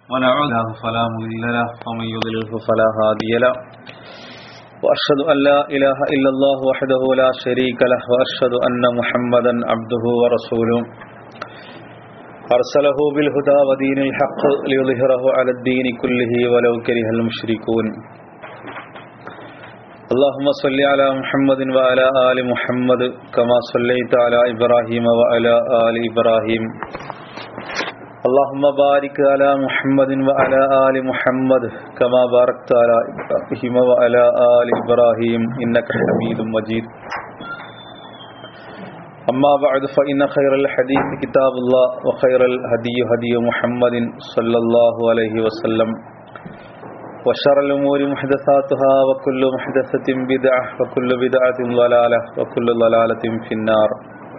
ونعوذ بالله فلا مضل له ومن يضلله فلا هادي له وأشهد أن لا إله إلا الله وحده لا شريك له وأشهد أن محمدا عبده ورسوله أرسله بالهدى ودين الحق ليظهره على الدين كله ولو كره المشركون اللهم صل على محمد وعلى آل محمد كما صليت على إبراهيم وعلى آل إبراهيم اللهم بارك على محمد وعلى آل محمد كما باركت على إبراهيم وعلى آل إبراهيم إنك حميد مجيد أما بعد فإن خير الحديث كتاب الله وخير الهدي هدي محمد صلى الله عليه وسلم وشر الأمور محدثاتها وكل محدثة بدعة وكل بدعة ضلالة وكل ضلالة في النار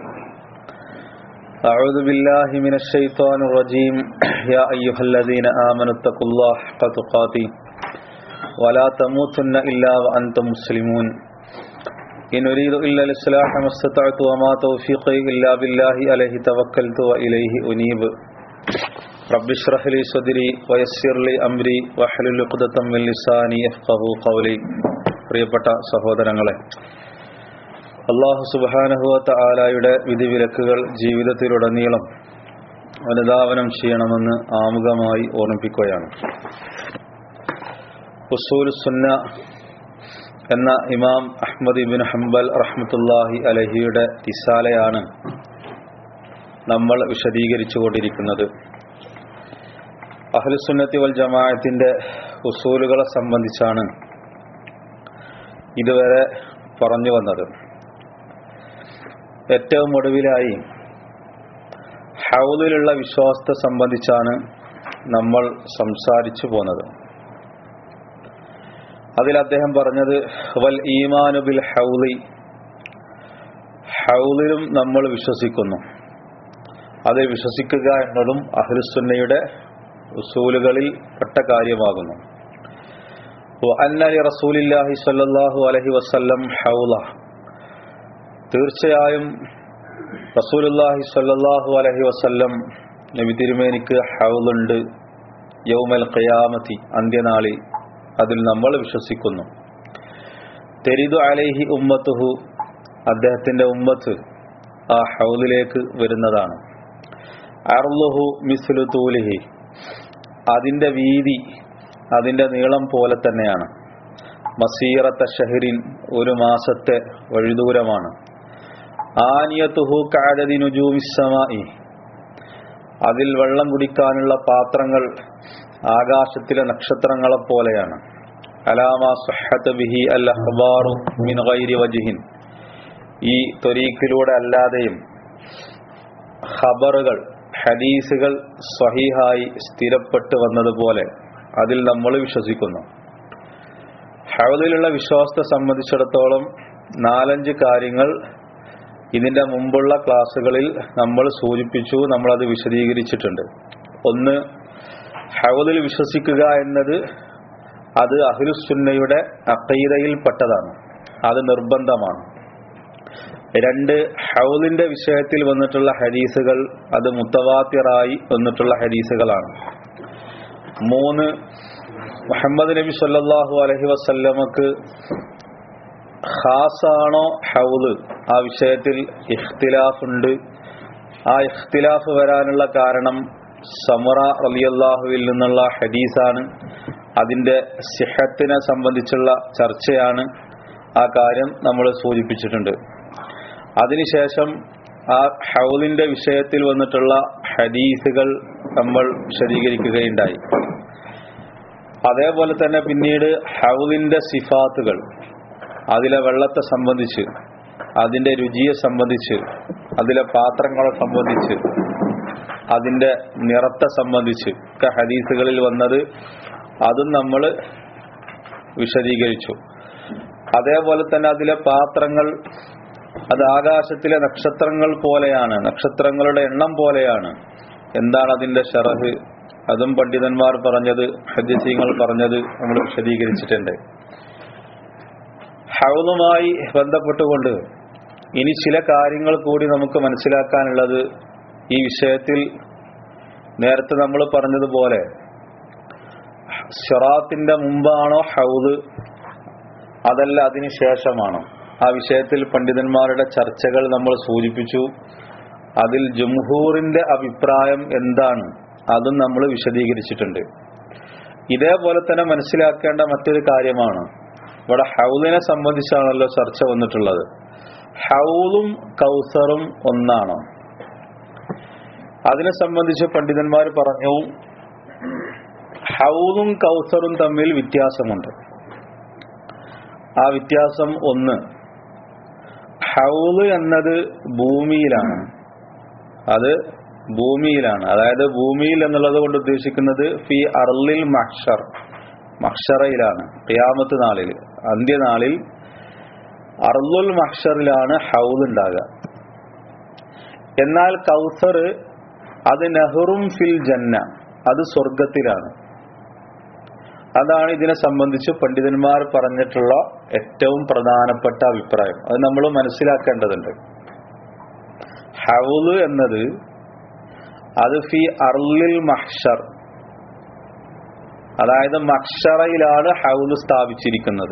أعوذ بالله من الشيطان الرجيم يا أيها الذين آمنوا اتقوا الله حق تقاته ولا تموتن إلا وأنتم مسلمون إن أريد إلا الإصلاح ما استطعت وما توفيقي إلا بالله عليه توكلت وإليه أنيب رب اشرح لي صدري ويسر لي أمري واحلل عقدة من لساني يفقهوا قولي പ്രിയപ്പെട്ട സഹോദരങ്ങളെ അള്ളാഹു സുബാനഹുവത്ത ആലായുടെ വിധിവിലക്കുകൾ ജീവിതത്തിലുടനീളം അനുധാവനം ചെയ്യണമെന്ന് ആമുഖമായി ഓർമ്മിപ്പിക്കുകയാണ് ഉസൂൽ സുന്ന എന്ന ഇമാം അഹ്മദ് ഇബിൻ ഹംബൽ റഹ്മത്തുല്ലാഹി അലഹിയുടെ തിസാലയാണ് നമ്മൾ വിശദീകരിച്ചുകൊണ്ടിരിക്കുന്നത് അഹ്ലുസുന്നത്തി വൽ ജമാഅത്തിന്റെ ഉസൂലുകളെ സംബന്ധിച്ചാണ് ഇതുവരെ പറഞ്ഞു വന്നത് ഏറ്റവും ഒടുവിലായി ഹൗലിലുള്ള വിശ്വാസത്തെ സംബന്ധിച്ചാണ് നമ്മൾ സംസാരിച്ചു പോന്നത് അതിൽ അദ്ദേഹം പറഞ്ഞത് വൽ ഈമാനു ബിൽ ഹൗലി ഹൗലിലും നമ്മൾ വിശ്വസിക്കുന്നു അതിൽ വിശ്വസിക്കുക എന്നതും അഹ്ലുസുന്നയുടെ ഉസൂലുകളിൽ പെട്ട കാര്യമാകുന്നു അന്നലി റസൂലില്ലാഹി സല്ലല്ലാഹു അലൈഹി വസല്ലം ഹൗല തീർച്ചയായും റസൂലുല്ലാഹി സല്ലല്ലാഹു അലൈഹി വസല്ലം നബി തിരുമേനിക്ക് ഹൗലുണ്ട് യൗമൽ ഖിയാമത്തി അന്ത്യനാളിൽ അതിൽ നമ്മൾ വിശ്വസിക്കുന്നു തെരിദു അലൈഹി ഉമ്മത്തുഹു അദ്ദേഹത്തിന്റെ ഉമ്മത്ത് ആ ഹൗലിലേക്ക് വരുന്നതാണ് അർലുഹു മിസ്ലു തൂലിഹി അതിന്റെ വീതി അതിന്റെ നീളം പോലെ തന്നെയാണ് മസീറത്ത ഷഹരിൻ ഒരു മാസത്തെ വഴിദൂരമാണ് ആനിയത്തുഹു കാഴതി നുജൂമിസമായി അതിൽ വെള്ളം കുടിക്കാനുള്ള പാത്രങ്ങൾ ആകാശത്തിലെ നക്ഷത്രങ്ങളെ പോലെയാണ് അലാമ സുഹത്ത് ബിഹി അൽ അഹ്ബാറു മിൻ ഗൈരി വജിഹിൻ ഈ തൊരീക്കിലൂടെ അല്ലാതെയും ഖബറുകൾ ഹദീസുകൾ സ്വഹീഹായി സ്ഥിരപ്പെട്ട് വന്നതുപോലെ അതിൽ നമ്മൾ വിശ്വസിക്കുന്നു ഹൗദിലുള്ള വിശ്വാസത്തെ സംബന്ധിച്ചിടത്തോളം നാലഞ്ച് കാര്യങ്ങൾ ഇതിന്റെ മുമ്പുള്ള ക്ലാസ്സുകളിൽ നമ്മൾ സൂചിപ്പിച്ചു നമ്മളത് വിശദീകരിച്ചിട്ടുണ്ട് ഒന്ന് ഹൗദിൽ വിശ്വസിക്കുക എന്നത് അത് അഹ്ലുസുന്നയുടെ അക്കീതയിൽപ്പെട്ടതാണ് അത് നിർബന്ധമാണ് രണ്ട് ഹൗലിന്റെ വിഷയത്തിൽ വന്നിട്ടുള്ള ഹദീസുകൾ അത് മുത്തവാത്തിറായി വന്നിട്ടുള്ള ഹദീസുകളാണ് മൂന്ന് മുഹമ്മദ് നബി സല്ലാഹു അലഹി വസല്ലമക്ക് ഖാസാണോ ഹൗല് ആ വിഷയത്തിൽ ഇഖ്തിലാഫ് ഉണ്ട് ആ ഇഖ്തിലാഫ് വരാനുള്ള കാരണം സമറ റലിയല്ലാഹുവിൽ നിന്നുള്ള ഹദീസാണ് അതിന്റെ സിഹത്തിനെ സംബന്ധിച്ചുള്ള ചർച്ചയാണ് ആ കാര്യം നമ്മൾ സൂചിപ്പിച്ചിട്ടുണ്ട് അതിനുശേഷം ആ ഹൗലിന്റെ വിഷയത്തിൽ വന്നിട്ടുള്ള ഹദീസുകൾ നമ്മൾ വിശദീകരിക്കുകയുണ്ടായി അതേപോലെ തന്നെ പിന്നീട് ഹൗലിന്റെ സിഫാത്തുകൾ അതിലെ വെള്ളത്തെ സംബന്ധിച്ച് അതിന്റെ രുചിയെ സംബന്ധിച്ച് അതിലെ പാത്രങ്ങളെ സംബന്ധിച്ച് അതിന്റെ നിറത്തെ സംബന്ധിച്ച് ഒക്കെ ഹദീസുകളിൽ വന്നത് അതും നമ്മൾ വിശദീകരിച്ചു അതേപോലെ തന്നെ അതിലെ പാത്രങ്ങൾ അത് ആകാശത്തിലെ നക്ഷത്രങ്ങൾ പോലെയാണ് നക്ഷത്രങ്ങളുടെ എണ്ണം പോലെയാണ് എന്താണ് അതിന്റെ ഷറഹ് അതും പണ്ഡിതന്മാർ പറഞ്ഞത് ഹദ്യസീങ്ങൾ പറഞ്ഞത് നമ്മൾ വിശദീകരിച്ചിട്ടുണ്ട് ഹൗലുമായി ബന്ധപ്പെട്ടുകൊണ്ട് ഇനി ചില കാര്യങ്ങൾ കൂടി നമുക്ക് മനസ്സിലാക്കാനുള്ളത് ഈ വിഷയത്തിൽ നേരത്തെ നമ്മൾ പറഞ്ഞതുപോലെ സിറാത്തിന്റെ മുമ്പാണോ ഹൗദ് അതല്ല അതിന് ശേഷമാണോ ആ വിഷയത്തിൽ പണ്ഡിതന്മാരുടെ ചർച്ചകൾ നമ്മൾ സൂചിപ്പിച്ചു അതിൽ ജംഹൂറിന്റെ അഭിപ്രായം എന്താണ് അതും നമ്മൾ വിശദീകരിച്ചിട്ടുണ്ട് ഇതേപോലെ തന്നെ മനസ്സിലാക്കേണ്ട മറ്റൊരു കാര്യമാണ് ഇവിടെ ഹൗദിനെ സംബന്ധിച്ചാണല്ലോ ചർച്ച വന്നിട്ടുള്ളത് ഹൗലും കൗസറും ഒന്നാണോ അതിനെ സംബന്ധിച്ച് പണ്ഡിതന്മാർ പറഞ്ഞു ഹൗലും കൗസറും തമ്മിൽ വ്യത്യാസമുണ്ട് ആ വ്യത്യാസം ഒന്ന് ഹൗല് എന്നത് ഭൂമിയിലാണ് അത് ഭൂമിയിലാണ് അതായത് ഭൂമിയിൽ എന്നുള്ളത് കൊണ്ട് ഉദ്ദേശിക്കുന്നത് ഫി അർലിൽ മഹ്ഷർ മഹ്ഷറയിലാണ് ഖിയാമത്ത് നാളിൽ അന്ത്യനാളിൽ അർലുൽ മഹ്ഷറിലാണ് ഹൗദ് ഉണ്ടാകുക എന്നാൽ കൗസർ അത് നെഹ്റും ഫിൽ ജന്ന അത് സ്വർഗത്തിലാണ് അതാണ് ഇതിനെ സംബന്ധിച്ച് പണ്ഡിതന്മാർ പറഞ്ഞിട്ടുള്ള ഏറ്റവും പ്രധാനപ്പെട്ട അഭിപ്രായം അത് നമ്മൾ മനസ്സിലാക്കേണ്ടതുണ്ട് ഹൗല് എന്നത് അത് ഫി അർലിൽ മഹ്ഷർ അതായത് മഹ്ഷറയിലാണ് ഹൗല് സ്ഥാപിച്ചിരിക്കുന്നത്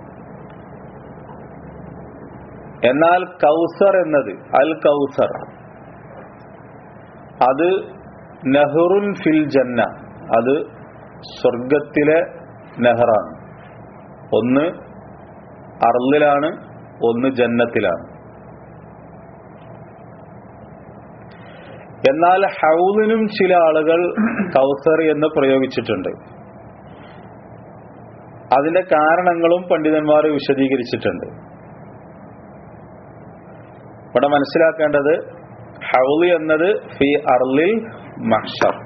എന്നാൽ കൗസർ എന്നത് അൽ കൗസർ അത് നെഹ്റുൻ ഫിൽ ജന്ന അത് സ്വർഗത്തിലെ നെഹ്റാണ് ഒന്ന് അർലിലാണ് ഒന്ന് ജന്നത്തിലാണ് എന്നാൽ ഹൗലിനും ചില ആളുകൾ കൗസർ എന്ന് പ്രയോഗിച്ചിട്ടുണ്ട് അതിന്റെ കാരണങ്ങളും പണ്ഡിതന്മാർ വിശദീകരിച്ചിട്ടുണ്ട് ഇവിടെ മനസ്സിലാക്കേണ്ടത് ഹൗലി എന്നത് ഫി അർലിൽ മഹ്ഷർ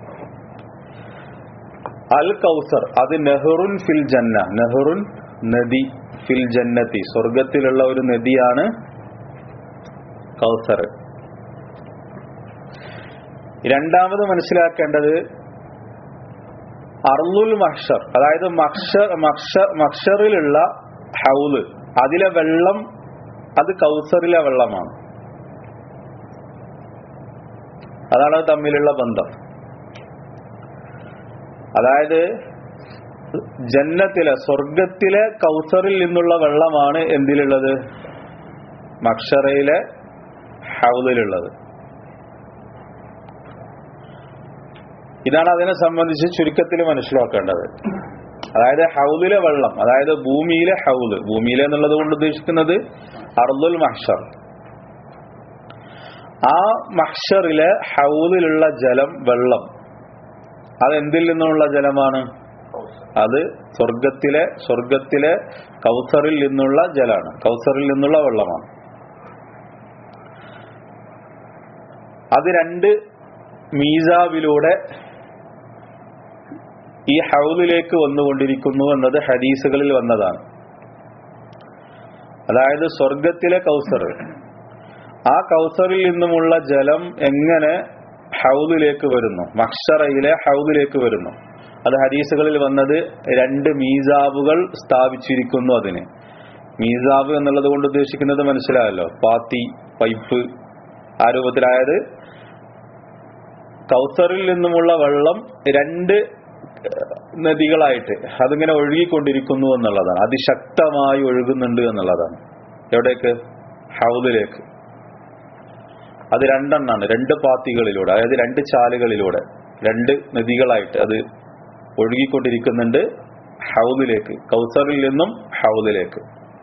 അൽ കൗസർ അത് നെഹ്റുൻ ഫിൽ ജന്ന നെഹ്റുൻ നദി ഫിൽ ജന്നത്തി സ്വർഗത്തിലുള്ള ഒരു നദിയാണ് കൗസർ രണ്ടാമത് മനസ്സിലാക്കേണ്ടത് അർലുൽ മഹ്ഷർ അതായത് മക്ഷർ മക്ഷർ മക്ഷറിലുള്ള ഹൗല് അതിലെ വെള്ളം അത് കൗസറിലെ വെള്ളമാണ് അതാണ് തമ്മിലുള്ള ബന്ധം അതായത് ജന്നത്തിലെ സ്വർഗത്തിലെ കൗസറിൽ നിന്നുള്ള വെള്ളമാണ് എന്തിലുള്ളത് മക്ഷറയിലെ ഹൗദിലുള്ളത് ഇതാണ് അതിനെ സംബന്ധിച്ച് ചുരുക്കത്തിൽ മനസ്സിലാക്കേണ്ടത് അതായത് ഹൗദിലെ വെള്ളം അതായത് ഭൂമിയിലെ ഹൗദ് ഭൂമിയിലെ എന്നുള്ളത് കൊണ്ട് ഉദ്ദേശിക്കുന്നത് അർദുൽ മഹ്ഷർ ആ മഹ്ഷറിലെ ഹൗദിലുള്ള ജലം വെള്ളം അതെന്തിൽ നിന്നുള്ള ജലമാണ് അത് സ്വർഗത്തിലെ സ്വർഗത്തിലെ കൗസറിൽ നിന്നുള്ള ജലാണ് കൗസറിൽ നിന്നുള്ള വെള്ളമാണ് അത് രണ്ട് മീസാവിലൂടെ ഈ ഹൗദിലേക്ക് വന്നുകൊണ്ടിരിക്കുന്നു എന്നത് ഹദീസുകളിൽ വന്നതാണ് അതായത് സ്വർഗത്തിലെ കൗസർ ആ കൗസറിൽ നിന്നുമുള്ള ജലം എങ്ങനെ ഹൗദിലേക്ക് വരുന്നു മക്ഷറയിലെ ഹൗദിലേക്ക് വരുന്നു അത് ഹദീസുകളിൽ വന്നത് രണ്ട് മീസാബുകൾ സ്ഥാപിച്ചിരിക്കുന്നു അതിന് മീസാബ് എന്നുള്ളത് കൊണ്ട് ഉദ്ദേശിക്കുന്നത് മനസ്സിലായല്ലോ പാത്തി പൈപ്പ് ആ രൂപത്തിലായത് കൗസറിൽ നിന്നുമുള്ള വെള്ളം രണ്ട് നദികളായിട്ട് അതിങ്ങനെ ഒഴുകിക്കൊണ്ടിരിക്കുന്നു എന്നുള്ളതാണ് അതിശക്തമായി ഒഴുകുന്നുണ്ട് എന്നുള്ളതാണ് എവിടേക്ക് ഹൗദിലേക്ക് അത് രണ്ടെണ്ണാണ് രണ്ട് പാത്തികളിലൂടെ അതായത് രണ്ട് ചാലുകളിലൂടെ രണ്ട് നദികളായിട്ട് അത് ഒഴുകിക്കൊണ്ടിരിക്കുന്നുണ്ട് ഹൗദിലേക്ക് കൗസറിൽ നിന്നും ഹൗദിലേക്ക്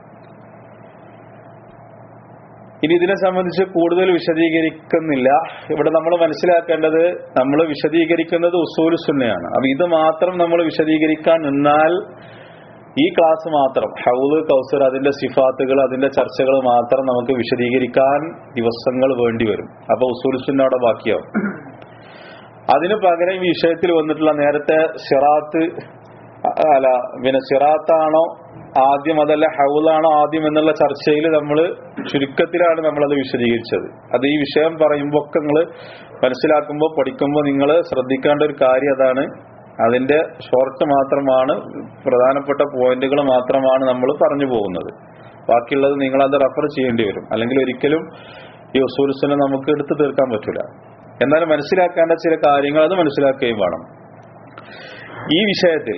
ഇനി ഇതിനെ സംബന്ധിച്ച് കൂടുതൽ വിശദീകരിക്കുന്നില്ല ഇവിടെ നമ്മൾ മനസ്സിലാക്കേണ്ടത് നമ്മൾ വിശദീകരിക്കുന്നത് ഉസൂൽ സുന്നയാണ് അപ്പൊ ഇത് മാത്രം നമ്മൾ വിശദീകരിക്കാൻ നിന്നാൽ ഈ ക്ലാസ് മാത്രം ഹൗല് കൗസർ അതിന്റെ സിഫാത്തുകൾ അതിന്റെ ചർച്ചകൾ മാത്രം നമുക്ക് വിശദീകരിക്കാൻ ദിവസങ്ങൾ വേണ്ടി വരും അപ്പൊ ഉസൂൽ സുന്ന അവിടെ ബാക്കിയാവും അതിനു പകരം ഈ വിഷയത്തിൽ വന്നിട്ടുള്ള നേരത്തെ സിറാത്ത് അല്ല പിന്നെ സിറാത്താണോ ആദ്യം അതല്ല ഹൗലാണോ ആദ്യം എന്നുള്ള ചർച്ചയിൽ നമ്മൾ ചുരുക്കത്തിലാണ് നമ്മളത് വിശദീകരിച്ചത് അത് ഈ വിഷയം പറയുമ്പോൾ ഒക്കെ നിങ്ങൾ മനസ്സിലാക്കുമ്പോൾ പഠിക്കുമ്പോൾ നിങ്ങൾ ശ്രദ്ധിക്കേണ്ട ഒരു കാര്യം അതാണ് അതിന്റെ ഷോർട്ട് മാത്രമാണ് പ്രധാനപ്പെട്ട പോയിന്റുകൾ മാത്രമാണ് നമ്മൾ പറഞ്ഞു പോകുന്നത് ബാക്കിയുള്ളത് നിങ്ങൾ അത് റെഫർ ചെയ്യേണ്ടി വരും അല്ലെങ്കിൽ ഒരിക്കലും ഈ ഉസൂൽസിനെ നമുക്ക് എടുത്തു തീർക്കാൻ പറ്റില്ല എന്നാൽ മനസ്സിലാക്കേണ്ട ചില കാര്യങ്ങൾ അത് മനസ്സിലാക്കുകയും വേണം ഈ വിഷയത്തിൽ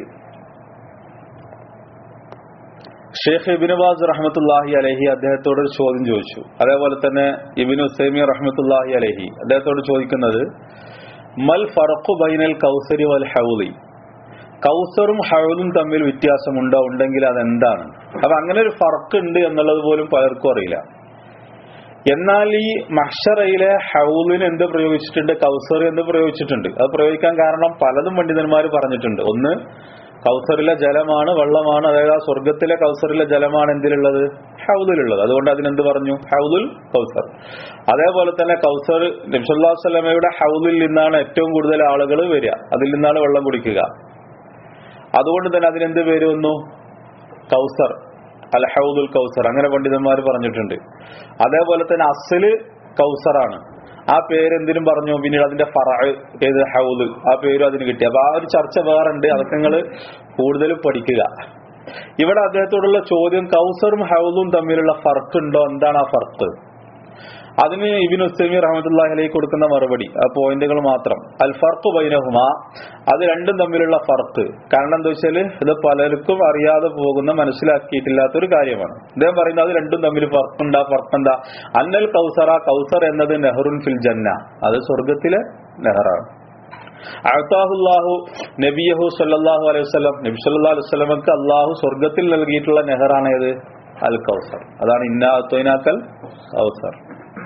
ഷെയ്ഖ് ഇബിനുബാസ് റഹ്മത്തുല്ലാഹി അലഹി അദ്ദേഹത്തോട് ഒരു ചോദ്യം ചോദിച്ചു അതേപോലെ തന്നെ ഇബിൻ ഉസൈമി റഹ്മത്തുല്ലാഹി അലഹി അദ്ദേഹത്തോട് ചോദിക്കുന്നത് മൽ ഫറഖു ബൈനൽ കൗസരി വൽ ഹൗലി കൗസറും ഹൗലും തമ്മിൽ വ്യത്യാസമുണ്ടോ ഉണ്ടെങ്കിൽ അതെന്താണ് അപ്പൊ അങ്ങനെ ഒരു ഫർക്ക് ഉണ്ട് എന്നുള്ളത് പോലും പലർക്കും അറിയില്ല എന്നാൽ ഈ മഹ്ഷറയിലെ ഹൗലിന് എന്ത് പ്രയോഗിച്ചിട്ടുണ്ട് കൗസർ എന്ന് പ്രയോഗിച്ചിട്ടുണ്ട് അത് പ്രയോഗിക്കാൻ കാരണം പലതും പണ്ഡിതന്മാർ പറഞ്ഞിട്ടുണ്ട് ഒന്ന് കൗസറിലെ ജലമാണ് വെള്ളമാണ് അതായത് ആ സ്വർഗത്തിലെ കൗസറിലെ ജലമാണ് എന്തിലുള്ളത് ഹൗദിലുള്ളത് അതുകൊണ്ട് അതിനെന്ത് പറഞ്ഞു ഹൗദുൽ കൗസർ അതേപോലെ തന്നെ കൗസർ നബ്സല്ലാ സ്വലമയുടെ ഹൗദിൽ നിന്നാണ് ഏറ്റവും കൂടുതൽ ആളുകൾ വരിക അതിൽ നിന്നാണ് വെള്ളം കുടിക്കുക അതുകൊണ്ട് തന്നെ അതിനെന്ത് പേര് വന്നു കൗസർ അൽ ഹൗദുൽ കൗസർ അങ്ങനെ പണ്ഡിതന്മാർ പറഞ്ഞിട്ടുണ്ട് അതേപോലെ തന്നെ അസല് കൗസറാണ് ആ പേര് എന്തിനും പറഞ്ഞു പിന്നീട് അതിന്റെ ഫറ ഏത് ഹൗദ് ആ പേരും അതിന് കിട്ടി അപ്പൊ ആ ഒരു ചർച്ച വേറുണ്ട് അതൊക്കെ നിങ്ങൾ കൂടുതൽ പഠിക്കുക ഇവിടെ അദ്ദേഹത്തോടുള്ള ചോദ്യം കൗസറും ഹൗദും തമ്മിലുള്ള ഫർക്ക് ഉണ്ടോ എന്താണ് ആ ഫർക്ക് അതിന് ഇബിൻ ഉസ്തമി റഹമത്തുല്ലാഹി അലൈഹി കൊടുക്കുന്ന മറുപടി ആ പോയിന്റുകൾ മാത്രം അൽ ഫർക്ക് ബൈനഹുമ അത് രണ്ടും തമ്മിലുള്ള ഫർക്ക് കാരണം എന്താ വെച്ചാൽ ഇത് പലർക്കും അറിയാതെ പോകുന്ന മനസ്സിലാക്കിയിട്ടില്ലാത്ത ഒരു കാര്യമാണ് അദ്ദേഹം പറയുന്നത് അത് രണ്ടും തമ്മിൽ ഫർക്കുണ്ട് ആ ഫർക്ക് എന്താ അന്നൽ കൗസറ കൗസർ എന്നത് നെഹ്റുൻ ഫിൽ ജന്ന അത് സ്വർഗത്തിലെ നെഹറാണ് അഴത്താഹുല്ലാഹു നബിയഹു സല്ലാഹു അലൈഹി വസ്ലം നബി സല്ലാ അലൈഹി വസ്ലമക്ക് അള്ളാഹു സ്വർഗത്തിൽ നൽകിയിട്ടുള്ള നെഹറാണ് ഏത് അൽ കൗസർ അതാണ് ഇന്നാ അത്തോയിനാക്കൽ കൗസർ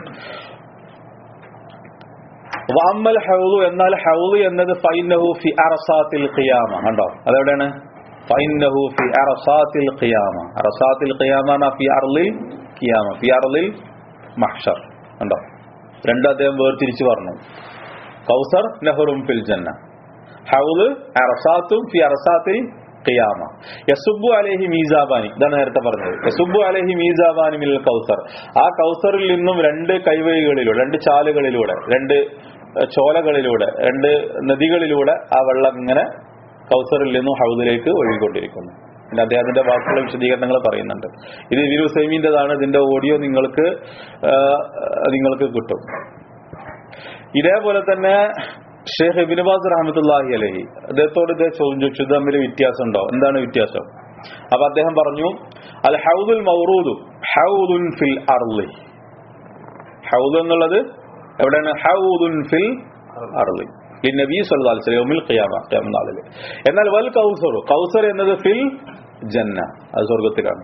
വാമ്മൽ ഹൗദു എന്നാൽ ഹൗദ് എന്നത് ഫൈനഹു ഫി അറസാത്തിൽ ഖിയാമ കണ്ടോ അതെവിടെയാണ് ഫൈനഹു ഫി അറസാത്തിൽ ഖിയാമ അറസാത്തിൽ ഖിയാമ ഫി അർലിൽ ഖിയാമ ഫി അർലിൽ മഹ്ഷർ കണ്ടോ രണ്ടും അദ്ദേഹം വേർതിരിച്ച് പറഞ്ഞു കൗസർ നെഹ്റും ഫിൽ ജന്ന ഹൗദ് അറസാത്തും ഫി അറസാത്തിൽ ഖിയാമ യസുബു അലഹി മീസാബാനി ഇതാണ് നേരത്തെ പറഞ്ഞത് യസുബു അലഹി മീസാബാനി മിൽ കൗസർ ആ കൗസറിൽ നിന്നും രണ്ട് കൈവഴികളിലൂടെ രണ്ട് ചാലുകളിലൂടെ രണ്ട് ചോലകളിലൂടെ രണ്ട് നദികളിലൂടെ ആ വെള്ളം ഇങ്ങനെ കൗസറിൽ നിന്നും ഹൗദിലേക്ക് ഒഴുകിക്കൊണ്ടിരിക്കുന്നു പിന്നെ അദ്ദേഹത്തിന്റെ വാക്കുള്ള വിശദീകരണങ്ങൾ പറയുന്നുണ്ട് ഇത് ഇബിൻ ഹുസൈമിന്റേതാണ് ഇതിന്റെ ഓഡിയോ നിങ്ങൾക്ക് നിങ്ങൾക്ക് കിട്ടും ഇതേപോലെ തന്നെ ഷെയ്ഖ് ഇബിൻബാസ് റഹമത്തുല്ലാഹി അലഹി അദ്ദേഹത്തോട് ഇതേ ചോദ്യം ചോദിച്ചു ഇത് തമ്മിൽ വ്യത്യാസം ഉണ്ടോ എന്താണ് വ്യത്യാസം അപ്പൊ അദ്ദേഹം പറഞ്ഞു അൽ ഹൗദുൽ മൗറൂദു ഹൗദുൻ ഫിൽ അർലി ഹൗദ് എന്നുള്ളത് എവിടെയാണ് ഹൗദുൻ ഫിൽ അർലി നബി സല്ലാസ്ലമിൽ ഖിയാമ ഖിയാമ നാളില് എന്നാൽ വൽ കൗസറു കൗസർ എന്നത് ഫിൽ ജന്ന അത് സ്വർഗത്തിലാണ്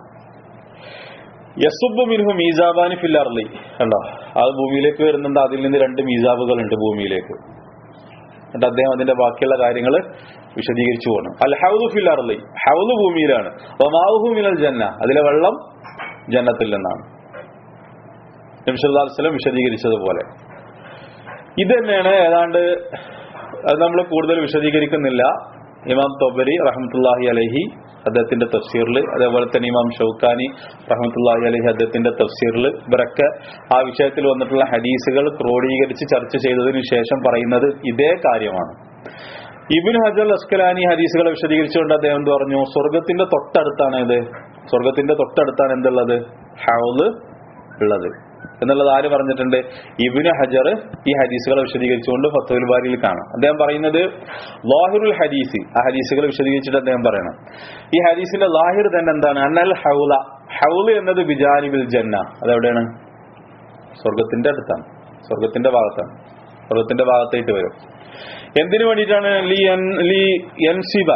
യസുബ് മിൻഹു മീസാബാനി ഫിൽ അർലി കണ്ടോ അത് ഭൂമിയിലേക്ക് വരുന്നുണ്ട് അതിൽ നിന്ന് രണ്ട് മീസാബുകൾ ഉണ്ട് ഭൂമിയിലേക്ക് എന്നിട്ട് അദ്ദേഹം അതിന്റെ ബാക്കിയുള്ള കാര്യങ്ങൾ വിശദീകരിച്ചു പോകണം അൽ ഹൗദു ഫിൽ അർലി ഹൗദ് ഭൂമിയിലാണ് ഒമാവുഹു മിനൽ ജന്ന അതിലെ വെള്ളം ജന്നത്തിൽ നിന്നാണ് നബിസ്വല്ലാസ്ലം വിശദീകരിച്ചതുപോലെ ഇത് തന്നെയാണ് ഏതാണ്ട് അത് നമ്മൾ കൂടുതൽ വിശദീകരിക്കുന്നില്ല ഇമാം തൊബരി റഹമത്തുല്ലാഹി അലഹി അദ്ദേഹത്തിന്റെ തഫ്സീറിൽ അതേപോലെ തന്നെ ഇമാം ഷൗക്കാനി റഹമത്തുല്ലാഹി അലഹി അദ്ദേഹത്തിന്റെ തഫ്സീറിൽ ഇവരൊക്കെ ആ വിഷയത്തിൽ വന്നിട്ടുള്ള ഹദീസുകൾ ക്രോഡീകരിച്ച് ചർച്ച ചെയ്തതിനു ശേഷം പറയുന്നത് ഇതേ കാര്യമാണ് ഇബിൻ ഹജൽ അസ്കലാനി ഹദീസുകളെ വിശദീകരിച്ചുകൊണ്ട് അദ്ദേഹം എന്ത് പറഞ്ഞു സ്വർഗത്തിന്റെ തൊട്ടടുത്താണ് ഇത് സ്വർഗത്തിന്റെ തൊട്ടടുത്താണ് എന്തുള്ളത് ഹൗല് ഉള്ളത് എന്നുള്ളത് ആര് പറഞ്ഞിട്ടുണ്ട് ഇബിന് ഹജർ ഈ ഹദീസുകളെ വിശദീകരിച്ചുകൊണ്ട് ഫത്തുൽ ബാരിയിൽ കാണാം അദ്ദേഹം പറയുന്നത് ലാഹിറുൽ ഹദീസ് ആ ഹദീസുകൾ വിശദീകരിച്ചിട്ട് അദ്ദേഹം പറയണം ഈ ഹദീസിന്റെ ലാഹിർ തന്നെ എന്താണ് അന്നൽ ഹൗല ഹൗല് എന്നത് ബിജാനിബിൽ ജന്ന അതെവിടെയാണ് സ്വർഗത്തിന്റെ അടുത്താണ് സ്വർഗത്തിന്റെ ഭാഗത്താണ് സ്വർഗത്തിന്റെ ഭാഗത്തായിട്ട് വരും എന്തിനു വേണ്ടിയിട്ടാണ് ലി എൻ- ലി എൻസിബ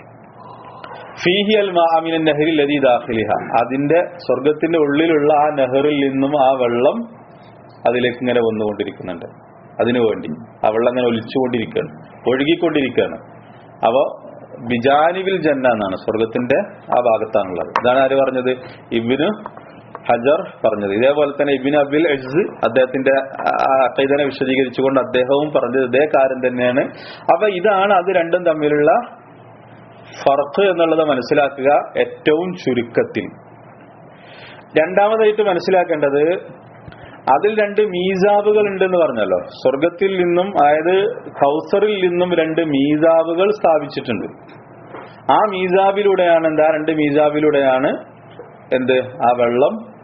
ഫീഹി അൽ മാമിന നെഹ്റി ലതി ദാഖിലിഹ അതിന്റെ സ്വർഗത്തിന്റെ ഉള്ളിലുള്ള ആ നെഹറിൽ നിന്നും ആ വെള്ളം അതിലേക്ക് ഇങ്ങനെ വന്നുകൊണ്ടിരിക്കുന്നുണ്ട് അതിനു വേണ്ടി ആ വെള്ളം ഇങ്ങനെ ഒലിച്ചുകൊണ്ടിരിക്കുകയാണ് ഒഴുകിക്കൊണ്ടിരിക്കുകയാണ് അപ്പോ ബിജാനിബിൽ ജന്ന എന്നാണ് സ്വർഗത്തിന്റെ ആ ഭാഗത്താണുള്ളത് ഇതാണ് ആര് പറഞ്ഞത് ഇബിന് ഹജർ പറഞ്ഞത് ഇതേപോലെ തന്നെ ഇബിൻ അബിൽ എഴ്സ് അദ്ദേഹത്തിന്റെ അക്കൈതനെ വിശദീകരിച്ചുകൊണ്ട് അദ്ദേഹവും പറഞ്ഞത് ഇതേ കാര്യം തന്നെയാണ് അപ്പൊ ഇതാണ് അത് രണ്ടും തമ്മിലുള്ള ഫർക്ക് എന്നുള്ളത് മനസ്സിലാക്കുക ഏറ്റവും ചുരുക്കത്തിൽ രണ്ടാമതായിട്ട് മനസ്സിലാക്കേണ്ടത് അതിൽ രണ്ട് മീസാബുകൾ ഉണ്ടെന്ന് പറഞ്ഞല്ലോ സ്വർഗത്തിൽ നിന്നും അതായത് കൗസറിൽ നിന്നും രണ്ട് മീസാബുകൾ സ്ഥാപിച്ചിട്ടുണ്ട് ആ മീസാബിലൂടെയാണ് എന്താ രണ്ട് മീസാബിലൂടെയാണ് എന്ത് ആ വെള്ളം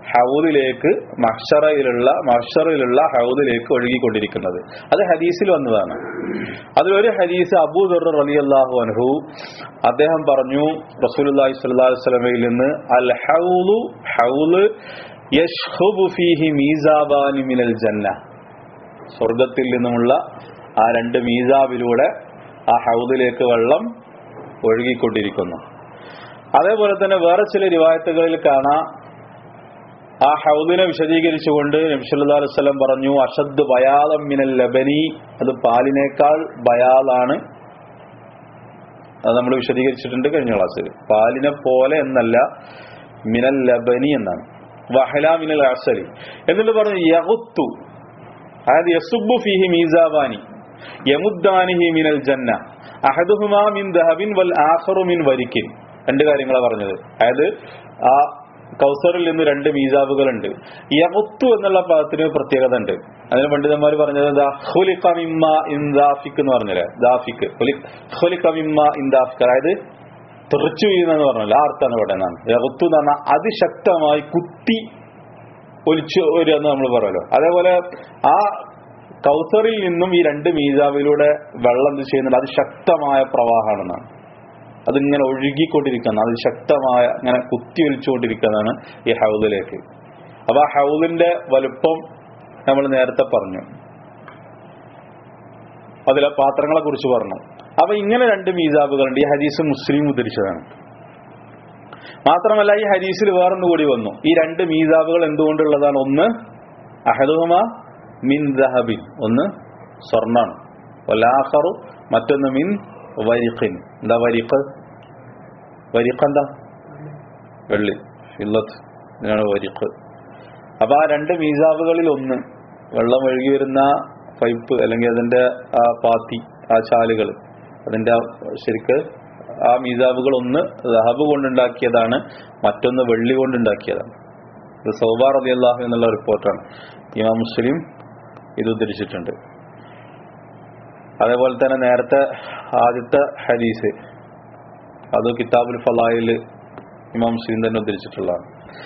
ഹൗദിലേക്ക് മഹ്ഷറയിലുള്ള മഹ്ഷറിലുള്ള ഹൗദിലേക്ക് ഒഴുകിക്കൊണ്ടിരിക്കുന്നത് അത് ഹദീസിൽ വന്നതാണ് അതിലൊരു ഹദീസ് അബൂ ദർ റളിയല്ലാഹു അൻഹു അദ്ദേഹം പറഞ്ഞു റസൂലുള്ളാഹി സ്വല്ലല്ലാഹു അലൈഹി വസല്ലമയിൽ നിന്ന് അൽ ഹൗലു ഹൗല് യഷ്ഹബു ഫീഹി മീസാബാനി മിനൽ ജന്ന സ്വർഗത്തിൽ നിന്നുമുള്ള ആ രണ്ട് മീസാബിലൂടെ ആ ഹൗദിലേക്ക് വെള്ളം ഒഴുകിക്കൊണ്ടിരിക്കുന്നു അതേപോലെ തന്നെ വേറെ ചില റിവായത്തുകളിൽ കാണാം ആ ഹൗദിനെ വിശദീകരിച്ചുകൊണ്ട് നബിസല്ലാ അലുവല്ലം പറഞ്ഞു അഷദ് ബയാദം മിനൽ ലബനി അത് പാലിനേക്കാൾ ബയാലാണ് അത് നമ്മൾ വിശദീകരിച്ചിട്ടുണ്ട് കഴിഞ്ഞ ക്ലാസ്സിൽ പാലിനെ പോലെ എന്നല്ല മിനൽ ലബനി എന്നാണ് വഹല മിനൽ അസലി എന്നിട്ട് പറഞ്ഞു യഹുത്തു അതായത് യസുബു ഫിഹി മീസാബാനി യമുദ്ദാനിഹി മിനൽ ജന്ന അഹദുഹുമാ മിൻ ദഹബിൻ വൽ ആഖറു മിൻ വരിക്കിൻ രണ്ട് കാര്യങ്ങളാണ് പറഞ്ഞത് അതായത് ആ കൗസറിൽ നിന്ന് രണ്ട് മീസാബുകളുണ്ട് യമുത്തു എന്നുള്ള പദത്തിന് പ്രത്യേകത ഉണ്ട് അതിന് പണ്ഡിതന്മാർ പറഞ്ഞത് എന്താ ഹുലിഖമിമ്മ ഇൻദാഫിക് എന്ന് പറഞ്ഞല്ലേ ദാഫിക് ഹുലിഖമിമ്മ ഇൻദാഫിക് അതായത് തെറിച്ചു വീഴുന്നെന്ന് പറഞ്ഞല്ലോ ആ അർത്ഥാണ് ഇവിടെ എന്നാണ് യഹുത്തു എന്ന് പറഞ്ഞാൽ അതിശക്തമായി കുത്തി ഒലിച്ചു വരിക എന്ന് നമ്മൾ പറയുമല്ലോ അതേപോലെ ആ കൗസറിൽ നിന്നും ഈ രണ്ട് മീസാവിലൂടെ വെള്ളം എന്ത് ചെയ്യുന്നുണ്ട് അത് ശക്തമായ പ്രവാഹമാണെന്നാണ് അതിങ്ങനെ ഒഴുകിക്കൊണ്ടിരിക്കുന്ന അത് ശക്തമായ ഇങ്ങനെ കുത്തി ഒലിച്ചുകൊണ്ടിരിക്കുന്നതാണ് ഈ ഹൗദിലേക്ക് അപ്പൊ ആ ഹൗദിന്റെ വലുപ്പം നമ്മൾ നേരത്തെ പറഞ്ഞു അതിലെ പാത്രങ്ങളെ കുറിച്ച് പറഞ്ഞു അപ്പൊ ഇങ്ങനെ രണ്ട് മീസാബുകളുണ്ട് ഈ ഹദീസ് മുസ്ലിം ഉദ്ധരിച്ചതാണ് മാത്രമല്ല ഈ ഹദീസിൽ വേറൊന്നു കൂടി വന്നു ഈ രണ്ട് മീസാബുകൾ എന്തുകൊണ്ടുള്ളതാണ് ഒന്ന് അഹദുഹമ മിൻ ദഹബിൻ ഒന്ന് സ്വർണ്ണാണ് വലാഹറു മറ്റൊന്ന് മിൻ വരിഖിൻ എന്താ വരിഖ് വരിഖ് എന്താ വെള്ളി ഫില്ലത്ത് ഇതാണ് വരിഖ് അപ്പൊ ആ രണ്ട് മീസാബുകളിൽ ഒന്ന് വെള്ളം ഒഴുകി വരുന്ന പൈപ്പ് അല്ലെങ്കിൽ അതിന്റെ ആ പാത്തി ആ ചാലുകൾ അതിന്റെ ആ ശരിക്ക് ആ മീസാബുകൾ ഒന്ന് ദഹബ് കൊണ്ടുണ്ടാക്കിയതാണ് മറ്റൊന്ന് വെള്ളി കൊണ്ടുണ്ടാക്കിയതാണ് ഇത് സൗബാർ അലി അള്ളാഹു എന്നുള്ള റിപ്പോർട്ടാണ് ഇമാം മുസ്ലിം ഇത് ഉദ്ധരിച്ചിട്ടുണ്ട് അതേപോലെ തന്നെ നേരത്തെ ആദ്യത്തെ ഹദീസ് അത് കിതാബുൽ ഫലായിൽ ഇമാം മുസ്ലിം തന്നെ ഉദ്ധരിച്ചിട്ടുള്ളതാണ്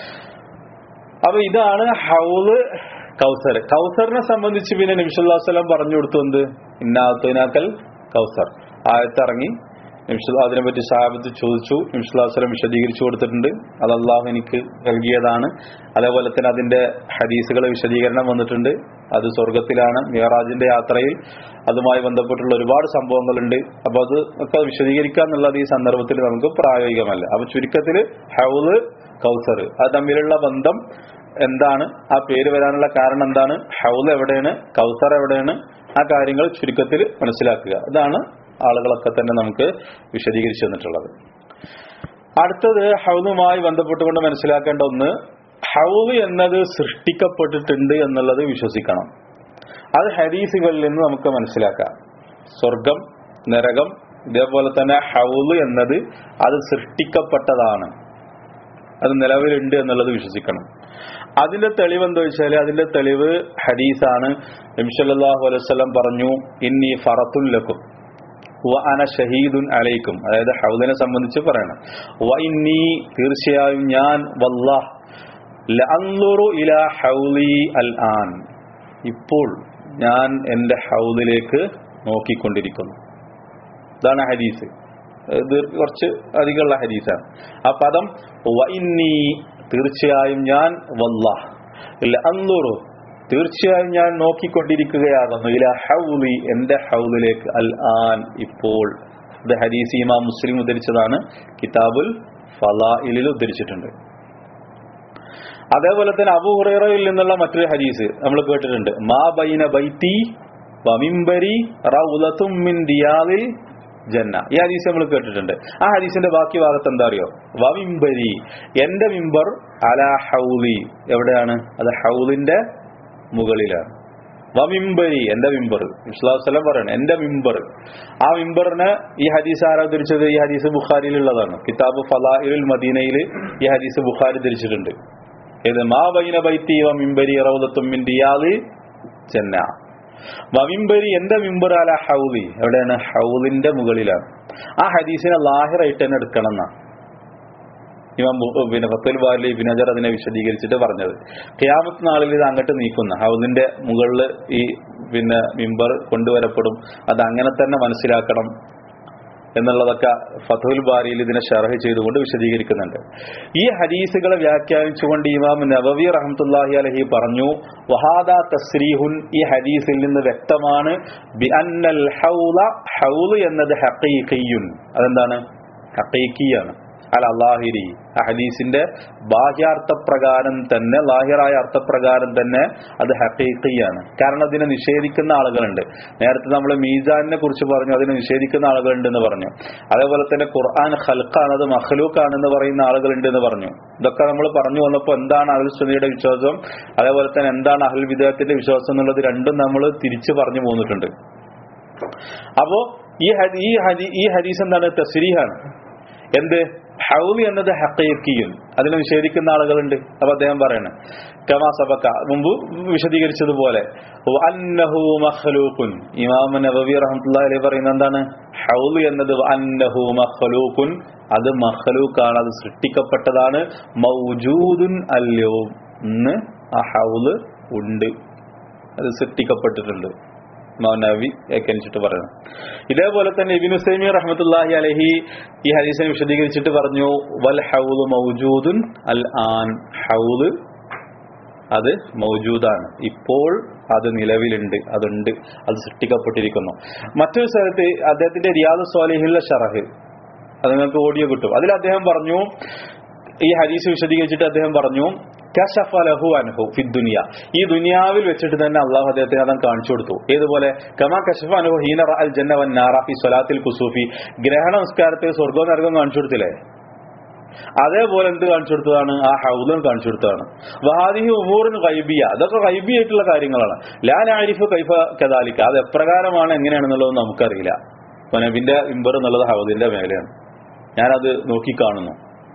അപ്പൊ ഇതാണ് ഹൗല് കൗസർ കൗസറിനെ സംബന്ധിച്ച് പിന്നെ നിമിഷല്ലാ വസ്ലം പറഞ്ഞു കൊടുത്തു എന്ത് ഇന്നാത്തനാക്കൽ കൗസർ ആയത്തിറങ്ങി നിമിഷ അതിനെപ്പറ്റി സാബത്ത് ചോദിച്ചു നിമിഷല്ലാസ്ലം വിശദീകരിച്ചു കൊടുത്തിട്ടുണ്ട് അത് അള്ളാഹു എനിക്ക് നൽകിയതാണ് അതേപോലെ തന്നെ അതിന്റെ ഹദീസുകൾ വിശദീകരണം വന്നിട്ടുണ്ട് അത് സ്വർഗത്തിലാണ് മിയറാജിന്റെ യാത്രയിൽ അതുമായി ബന്ധപ്പെട്ടുള്ള ഒരുപാട് സംഭവങ്ങളുണ്ട് അപ്പൊ അത് ഒക്കെ വിശദീകരിക്കുക എന്നുള്ളത് ഈ സന്ദർഭത്തിൽ നമുക്ക് പ്രായോഗികമല്ല അപ്പൊ ചുരുക്കത്തിൽ ഹൗല് കൗസർ അത് തമ്മിലുള്ള ബന്ധം എന്താണ് ആ പേര് വരാനുള്ള കാരണം എന്താണ് ഹൗൽ എവിടെയാണ് കൗസർ എവിടെയാണ് ആ കാര്യങ്ങൾ ചുരുക്കത്തിൽ മനസ്സിലാക്കുക ഇതാണ് ആളുകളൊക്കെ തന്നെ നമുക്ക് വിശദീകരിച്ചു തന്നിട്ടുള്ളത് അടുത്തത് ഹൗലുമായി ബന്ധപ്പെട്ടുകൊണ്ട് മനസ്സിലാക്കേണ്ട ഒന്ന് ഹൗല് എന്നത് സൃഷ്ടിക്കപ്പെട്ടിട്ടുണ്ട് എന്നുള്ളത് വിശ്വസിക്കണം അത് ഹരീസുകളിൽ നിന്ന് നമുക്ക് മനസ്സിലാക്കാം സ്വർഗം നരകം ഇതേപോലെ തന്നെ ഹൗല് എന്നത് അത് സൃഷ്ടിക്കപ്പെട്ടതാണ് അത് നിലവിലുണ്ട് എന്നുള്ളത് വിശ്വസിക്കണം അതിന്റെ തെളിവ് എന്താ വെച്ചാൽ അതിന്റെ തെളിവ് ഹദീസാണ് നബിസല്ലാഹു അലൈവല്ലം പറഞ്ഞു ഇന്നി ഫറത്തുല്ലക്കും വ അന ഷഹീദുൻ അലൈക്കും അതായത് ഹൗദിനെ സംബന്ധിച്ച് പറയണം വ ഇന്നി തീർച്ചയായും ഞാൻ വല്ലാഹ് ലഅൻദുറു ഇലാ ഹൗലി അൽ ആൻ ഇപ്പോൾ ഞാൻ എന്റെ ഹൗദിലേക്ക് നോക്കിക്കൊണ്ടിരിക്കുന്നു ഇതാണ് ഹദീസ് ഇത് കുറച്ച് അധികമുള്ള ഹദീസാണ് ആ പദം വ ഇന്നി തീർച്ചയായും ഞാൻ വല്ലാഹ് ലഅൻദുറു തീർച്ചയായും ഞാൻ നോക്കിക്കൊണ്ടിരിക്കുകയാകുന്നു ഇല ഹൗലി എന്റെ ഹൗലിലേക്ക് അൽ ആൻ ഇപ്പോൾ ഇത് ഹദീസ് ഇമാം മുസ്ലിം ഉദ്ധരിച്ചതാണ് കിതാബുൽ ഫലായിലിൽ ഉദ്ധരിച്ചിട്ടുണ്ട് അതേപോലെ തന്നെ അബു ഹുറൈറയിൽ നിന്നുള്ള മറ്റൊരു ഹദീസ് നമ്മൾ കേട്ടിട്ടുണ്ട് മാ ബൈന ബൈത്തി വമിംബരി റൗലത്തും മിൻ ദിയാലിൽ ജന്ന ഈ ഹദീസ് നമ്മൾ കേട്ടിട്ടുണ്ട് ആ ഹദീസിന്റെ ബാക്കി ഭാഗത്ത് എന്താ അറിയോ വമിംബരി എന്റെ മിമ്പർ അല ഹൗലി എവിടെയാണ് അത് ഹൗലിന്റെ മുകളിലാണ് വമിംബരി എന്റെ മിമ്പർ ഇസ്ലാസ്ലം പറയണം എന്റെ മിമ്പർ ആ മിമ്പറിന് ഈ ഹദീസ് ആരാ ധരിച്ചത് ഈ ഹദീസ് ബുഖാരിയിലുള്ളതാണ് കിതാബ് ഫലാഇൽ മദീനയിൽ ഈ ഹദീസ് ബുഖാരി ധരിച്ചിട്ടുണ്ട് ഇത് മാ ബൈന ബൈത്തി വമിംബരി റൗദത്തും മിൻ ദിയാലി ജന്ന വമിംബരി എന്റെ മിമ്പർ അല ഹൗലി എവിടെയാണ് ഹൗലിന്റെ മുകളിലാണ് ആ ഹദീസിനെ ലാഹിറായിട്ട് തന്നെ എടുക്കണം എന്നാ ഇമാം ബു- പിന്നെ ഫത്തുൽ ബാലി ഇബിൻ ഹജർ അതിനെ വിശദീകരിച്ചിട്ട് പറഞ്ഞത് ഖിയാമത്ത് നാളിൽ ഇത് അങ്ങോട്ട് നീക്കുന്ന ഹൗദിന്റെ മുകളിൽ ഈ പിന്നെ മിമ്പർ കൊണ്ടുവരപ്പെടും അത് അങ്ങനെ തന്നെ മനസ്സിലാക്കണം എന്നുള്ളതൊക്കെ ഫതുൽ ബാരിയിൽ ഇതിനെ ഷർഹ് ചെയ്തുകൊണ്ട് വിശദീകരിക്കുന്നുണ്ട് ഈ ഹദീസുകളെ വ്യാഖ്യാനിച്ചുകൊണ്ട് ഇമാം നബവി റഹ്മത്തുല്ലാഹി അലഹി പറഞ്ഞു വഹാദ തസ്രീഹുൻ ഈ ഹദീസിൽ നിന്ന് വ്യക്തമാണ് ബി അന്നൽ ഹൗല ഹൗല് എന്നത് ഹഖീഖിയുൻ അതെന്താണ് ഹഖീഖിയാണ് അൽ അള്ളാഹിരി ആ ഹദീസിന്റെ ബാഹ്യാർത്ഥ പ്രകാരം തന്നെ ലാഹിറായ അർത്ഥപ്രകാരം തന്നെ അത് ഹഖീഖിയാണ് കാരണം അതിനെ നിഷേധിക്കുന്ന ആളുകളുണ്ട് നേരത്തെ നമ്മൾ മീസാനിനെ കുറിച്ച് പറഞ്ഞു അതിനെ നിഷേധിക്കുന്ന ആളുകളുണ്ട് എന്ന് പറഞ്ഞു അതേപോലെ തന്നെ ഖുർആൻ ഖൽഖാണ് അത് മഖ്ലൂഖാണെന്ന് പറയുന്ന ആളുകളുണ്ട് എന്ന് പറഞ്ഞു ഇതൊക്കെ നമ്മൾ പറഞ്ഞു വന്നപ്പോൾ എന്താണ് അഹൽ സുന്നിയുടെ വിശ്വാസം അതേപോലെ തന്നെ എന്താണ് അഹൽ വിദേഹത്തിന്റെ വിശ്വാസം എന്നുള്ളത് രണ്ടും നമ്മൾ തിരിച്ചു പറഞ്ഞു പോന്നിട്ടുണ്ട് അപ്പോ ഈ ഹദി- ഈ ഹദി- ഈ ഹദീസ് എന്താണ് തസ്രീഹാണ് എന്ത് ഹൗലി എന്നത് ഹക്കീക്കിയും അതിനെ നിഷേധിക്കുന്ന ആളുകളുണ്ട് അപ്പൊ അദ്ദേഹം പറയണേ കമാ സബക്ക മുമ്പ് വിശദീകരിച്ചതുപോലെ അന്നഹു മഖ്ലൂഖുൻ ഇമാം നബവി റഹ്മത്തുള്ളാഹി അലൈഹി പറയുന്നത് എന്താണ് ഹൗലി എന്നത് അന്നഹു മഖ്ലൂഖുൻ അത് മഖ്ലൂഖാണ് അത് സൃഷ്ടിക്കപ്പെട്ടതാണ് മൗജൂദുൻ അല്ലയോ ഇന്ന് ആ ഹൗല് ഉണ്ട് അത് സൃഷ്ടിക്കപ്പെട്ടിട്ടുണ്ട് ഇമാം നബി വ്യാഖ്യാനിച്ചിട്ട് പറയുന്നു ഇതേപോലെ തന്നെ ഇബിനു സൈമി റഹ്മത്തുല്ലാഹി അലഹി ഈ ഹദീസിനെ വിശദീകരിച്ചിട്ട് പറഞ്ഞു വൽ ഹൗദ് മൗജൂദുൻ അൽ ആൻ ഹൗദ് അത് മൗജൂദാണ് ഇപ്പോൾ അത് നിലവിലുണ്ട് അതുണ്ട് അത് സൃഷ്ടിക്കപ്പെട്ടിരിക്കുന്നു മറ്റൊരു സ്ഥലത്ത് അദ്ദേഹത്തിന്റെ റിയാദ് സ്വാലിഹിലെ ഷറഹ് അത് നിങ്ങൾക്ക് ഓഡിയോ കിട്ടും അതിൽ അദ്ദേഹം പറഞ്ഞു ഈ ഹദീസ് വിശദീകരിച്ചിട്ട് അദ്ദേഹം പറഞ്ഞു കശഫ ലഹു അൻഹു ഫി ദുനിയ ഈ ദുനിയാവിൽ വെച്ചിട്ട് തന്നെ അള്ളാഹു അദ്ദേഹത്തിന് അതം കാണിച്ചു കൊടുത്തു ഏതുപോലെ കമാ കശഫ അൻഹു ഹീന റഅൽ ജന്ന വൻ നാറ ഫി സ്വലാത്തിൽ കുസൂഫി ഗ്രഹണ നമസ്കാരത്തിൽ സ്വർഗവും നരകവും കാണിച്ചു കൊടുത്തില്ലേ അതേപോലെ എന്ത് കാണിച്ചു കൊടുത്തതാണ് ആ ഹൗദൻ കാണിച്ചു കൊടുത്തതാണ് വഹാദിഹി ഉമൂറിന് കൈബിയ അതൊക്കെ കൈബിയായിട്ടുള്ള കാര്യങ്ങളാണ് ലാൻ ആരിഫ് കൈഫ കദാലിക്ക അത് എപ്രകാരമാണ് എങ്ങനെയാണെന്നുള്ളത് നമുക്കറിയില്ല ഇപ്പൊ നബിന്റെ ഇമ്പർ എന്നുള്ളത് ഹൗദിന്റെ മേലെയാണ് ഞാനത് നോക്കിക്കാണുന്നു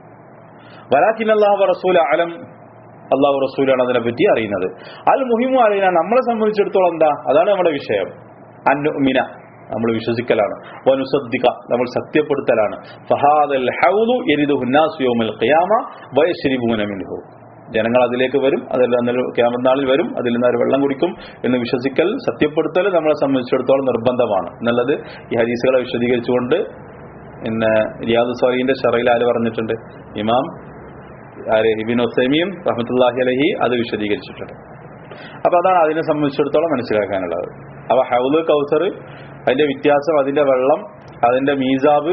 വലാഖിൻ അള്ളാഹു റസൂൽ അലം അള്ളാഹു റസൂലാണ് അതിനെ പറ്റി അറിയുന്നത് അൽ മുഹിമു അറിയാൻ നമ്മളെ സംബന്ധിച്ചിടത്തോളം എന്താ അതാണ് നമ്മുടെ വിഷയം അന്നുമിന നമ്മൾ വിശ്വസിക്കലാണ് വനുസദ്ദിക നമ്മൾ സത്യപ്പെടുത്തലാണ് ഫഹാദൽ ഹൗദു യരിദു ഹുന്നാസ് യൗമൽ ഖിയാമ വയശ്രിബൂന മിൻഹു ജനങ്ങൾ അതിലേക്ക് വരും അതിൽ ക്യാമനാളിൽ വരും അതിൽ നിന്ന് അവർ വെള്ളം കുടിക്കും എന്ന് വിശ്വസിക്കൽ സത്യപ്പെടുത്തൽ നമ്മളെ സംബന്ധിച്ചിടത്തോളം നിർബന്ധമാണ് എന്നുള്ളത് ഈ ഹദീസുകളെ വിശദീകരിച്ചുകൊണ്ട് പിന്നെ റിയാദ് സ്വാലിന്റെ ഷറയിൽ ആര് പറഞ്ഞിട്ടുണ്ട് ഇമാം ആര് ഇബിൻ ഒസൈമിയും റഹ്മത്തുല്ലാഹി അലഹി അത് വിശദീകരിച്ചിട്ടുണ്ട് അപ്പൊ അതാണ് അതിനെ സംബന്ധിച്ചിടത്തോളം മനസ്സിലാക്കാനുള്ളത് അപ്പൊ ഹൗല് കൗസർ അതിന്റെ വ്യത്യാസം അതിന്റെ വെള്ളം അതിന്റെ മീസാബ്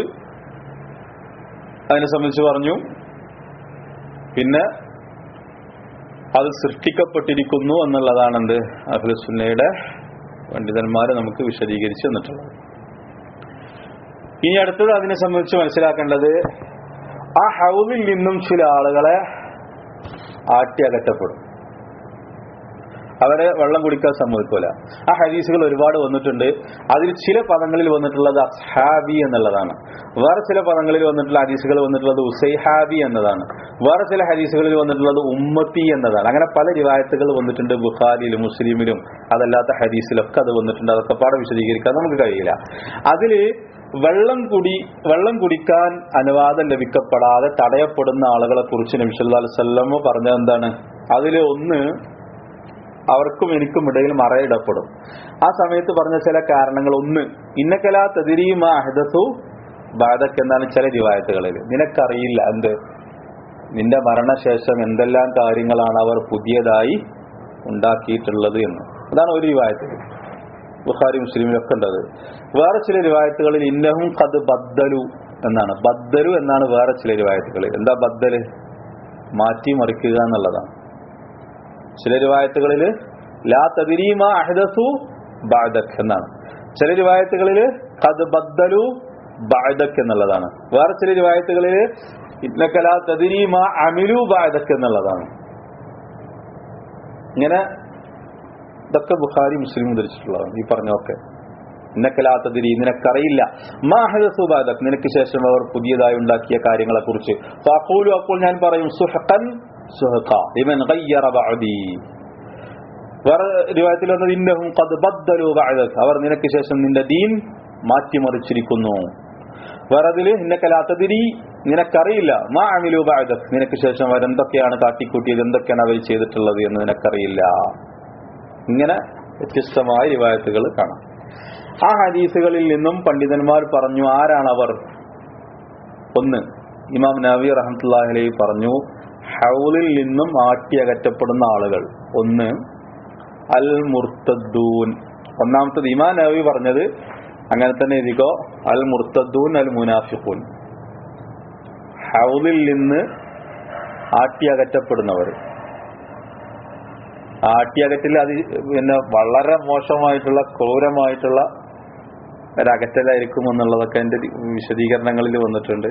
അതിനെ സംബന്ധിച്ച് പറഞ്ഞു പിന്നെ അത് സൃഷ്ടിക്കപ്പെട്ടിരിക്കുന്നു എന്നുള്ളതാണ് എന്ത് അഖിലുസുന്നയുടെ പണ്ഡിതന്മാരെ നമുക്ക് വിശദീകരിച്ച് തന്നിട്ടുള്ളത് ഇനി അടുത്തത് അതിനെ സംബന്ധിച്ച് മനസ്സിലാക്കേണ്ടത് ആ ഹൗലിൽ നിന്നും ചില ആളുകളെ ആട്ടി അകറ്റപ്പെടും അവരെ വെള്ളം കുടിക്കാൻ സമ്മതിക്കൂല ആ ഹദീസുകൾ ഒരുപാട് വന്നിട്ടുണ്ട് അതിൽ ചില പദങ്ങളിൽ വന്നിട്ടുള്ളത് അസ്ഹാബി എന്നുള്ളതാണ് വേറെ ചില പദങ്ങളിൽ വന്നിട്ടുള്ള ഹദീസുകൾ വന്നിട്ടുള്ളത് ഉസൈഹാബി എന്നതാണ് വേറെ ചില ഹദീസുകളിൽ വന്നിട്ടുള്ളത് ഉമ്മത്തി എന്നതാണ് അങ്ങനെ പല റിവായത്തുകൾ വന്നിട്ടുണ്ട് ബുഖാരിയിലും മുസ്ലിമിലും അതല്ലാത്ത ഹദീസിലൊക്കെ അത് വന്നിട്ടുണ്ട് അതൊക്കെ പാടെ വിശദീകരിക്കാൻ നമുക്ക് കഴിയില്ല അതില് വെള്ളം കുടി വെള്ളം കുടിക്കാൻ അനുവാദം ലഭിക്കപ്പെടാതെ തടയപ്പെടുന്ന ആളുകളെ കുറിച്ച് നബിസല്ലാ അലൈവല്ലമ പറഞ്ഞത് എന്താണ് അതില് ഒന്ന് അവർക്കും എനിക്കും ഇടയിൽ മറയിടപ്പെടും ആ സമയത്ത് പറഞ്ഞ ചില കാരണങ്ങൾ ഒന്ന് ഇന്നക്കലാ തതിരീമ അഹദസു ബാധക്ക് എന്നാണ് ചില റിവായത്തുകളിൽ നിനക്കറിയില്ല എന്ത് നിന്റെ മരണശേഷം എന്തെല്ലാം കാര്യങ്ങളാണ് അവർ പുതിയതായി ഉണ്ടാക്കിയിട്ടുള്ളത് എന്ന് അതാണ് ഒരു റിവായത്തിൽ ബുഖാരി മുസ്ലിമിലൊക്കെ ഉണ്ടത് വേറെ ചില റിവായത്തുകളിൽ ഇന്നഹും കത് ബദ്ദലു എന്നാണ് ബദ്ദലു എന്നാണ് വേറെ ചില റിവായത്തുകളിൽ എന്താ ബദ്ദല് മാറ്റി മറിക്കുക എന്നുള്ളതാണ് ചില റിവായത്തുകളിൽ ലാ തദിരീമ അഹദസു ബാദക് എന്നാണ് ചില റിവായത്തുകളിൽ കത് ബദ്ദലു ബാദക് എന്നുള്ളതാണ് വേറെ ചില റിവായത്തുകളിൽ ഇന്നക ലാ തദിരീമ അമിലു ബാദക് എന്നുള്ളതാണ് ഇങ്ങനെ ഇതൊക്കെ ബുഖാരി മുസ്ലിം ധരിച്ചിട്ടുള്ളതാണ് ഈ പറഞ്ഞൊക്കെ ഇന്നക്കലാത്തതിരി നിനക്കറിയില്ല മാഹദസുബാദക് നിനക്ക് ശേഷം അവർ പുതിയതായി ഉണ്ടാക്കിയ കാര്യങ്ങളെ കുറിച്ച് ഫാഖൂലു അപ്പോൾ ഞാൻ പറയും സുഹഖൻ സുഹഖ ലിമൻ ഗയ്യറ ബഅദി വേറെ റിവായത്തിൽ വന്നത് ഇന്നഹും ഖദ് ബദ്ദലു ബഅദക് അവർ നിനക്ക് ശേഷം നിന്റെ ദീൻ മാറ്റിമറിച്ചിരിക്കുന്നു വേറതില് ഇന്നക്കലാത്തതിരി നിനക്കറിയില്ല മാ അമിലു ബാദക് നിനക്ക് ശേഷം അവരെന്തൊക്കെയാണ് കാട്ടിക്കൂട്ടിയത് എന്തൊക്കെയാണ് അവർ ചെയ്തിട്ടുള്ളത് എന്ന് നിനക്കറിയില്ല ഇങ്ങനെ വ്യത്യസ്തമായ റിവായത്തുകൾ കാണാം ആ ഹദീസുകളിൽ നിന്നും പണ്ഡിതന്മാർ പറഞ്ഞു ആരാണവർ ഒന്ന് ഇമാം നബി റഹമത്തുല്ലാഹി അലൈഹി പറഞ്ഞു ഹൗലിൽ നിന്നും ആട്ടി അകറ്റപ്പെടുന്ന ആളുകൾ ഒന്ന് അൽ മുർത്തദ്ദൂൻ ഒന്നാമത്തത് ഇമാം നബി പറഞ്ഞത് അങ്ങനെ തന്നെ എഴുതിക്കോ അൽ മുർത്തദ്ദൂൻ അൽ മുനാഫിഖൂൻ ഹൗലിൽ നിന്ന് ആട്ടി അകറ്റപ്പെടുന്നവർ ആട്ടിയകറ്റിൽ അത് പിന്നെ വളരെ മോശമായിട്ടുള്ള ക്രൂരമായിട്ടുള്ള ഒരകറ്റലായിരിക്കും എന്നുള്ളതൊക്കെ എന്റെ വിശദീകരണങ്ങളിൽ വന്നിട്ടുണ്ട്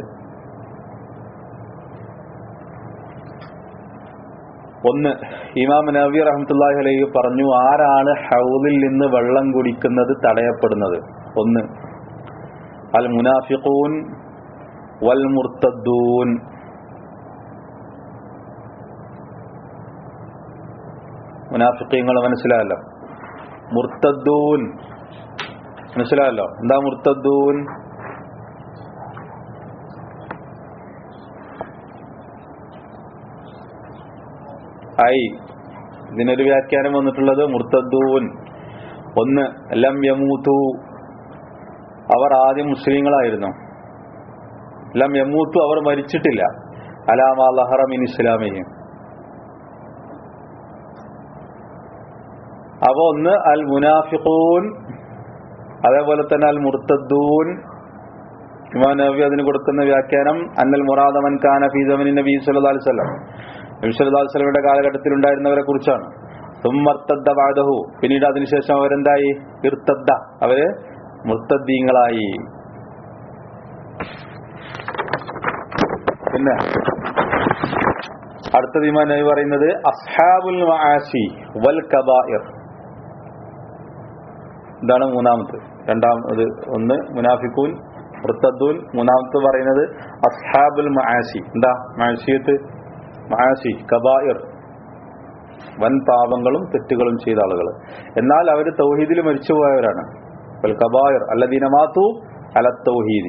ഒന്ന് ഇമാം നബി റഹ്മത്തുല്ലാഹി അലൈഹി പറഞ്ഞു ആരാണ് ഹൗലിൽ നിന്ന് വെള്ളം കുടിക്കുന്നത് തടയപ്പെടുന്നത് ഒന്ന് അൽ മുനാഫിഖൂൻ വൽ മുർത്തദ്ദൂൻ മുനാഫിക്കങ്ങൾ മനസ്സിലായല്ലോ മുർത്തദ്ദൂൻ മനസ്സിലായല്ലോ എന്താ മുർത്തദ്ദൂൻ ഐ ഇതിനൊരു വ്യാഖ്യാനം വന്നിട്ടുള്ളത് മുർത്തദ്ദൂൻ ഒന്ന് ലം യമൂത്തു അവർ ആദ്യം മുസ്ലിങ്ങളായിരുന്നു ലം യമൂത്തു അവർ മരിച്ചിട്ടില്ല അലാമാ ലഹറമിൻ ഇസ്ലാമിയും അപ്പൊ ഒന്ന് അൽ മുനാഫിഖൂൻ അതേപോലെ തന്നെ അൽ മുർത്തദ്ദൂൻ ഇമാം നബി അതിന് കൊടുക്കുന്ന വ്യാഖ്യാനം അന്നൽ മുറാദമൻ ഖാന ഫീ സമനി നബി സല്ലല്ലാഹു അലൈഹി വസല്ലം നബി സല്ലല്ലാഹു അലൈഹി വസല്ലമയുടെ കാലഘട്ടത്തിൽ ഉണ്ടായിരുന്നവരെ കുറിച്ചാണ് സുമ്മർത്തദ്ദ ബാദഹു പിന്നീട് അതിനുശേഷം അവരെന്തായി ഇർത്തദ്ദ അവര് മുർത്തദ്ദീങ്ങളായി പിന്നെ അടുത്തത് ഇമാം നബി പറയുന്നത് അസ്ഹാബുൽ മആസി വൽ കബായിർ ഇതാണ് മൂന്നാമത് രണ്ടാമത് ഒന്ന് മുനാഫിക്കൂൻ മുർത്തദ്ദൂൻ മൂന്നാമത്തെ പറയുന്നത് അസ്ഹാബുൽ മആസി എന്താ മഅസിയത്ത് മആസി കബായിർ വൻ പാപങ്ങളും തെറ്റുകളും ചെയ്ത ആളുകൾ എന്നാൽ അവർ തൗഹീദിൽ മരിച്ചുപോയവരാണ് വൽ കബായിർ അല്ലദീന മാതു അല തൗഹീദി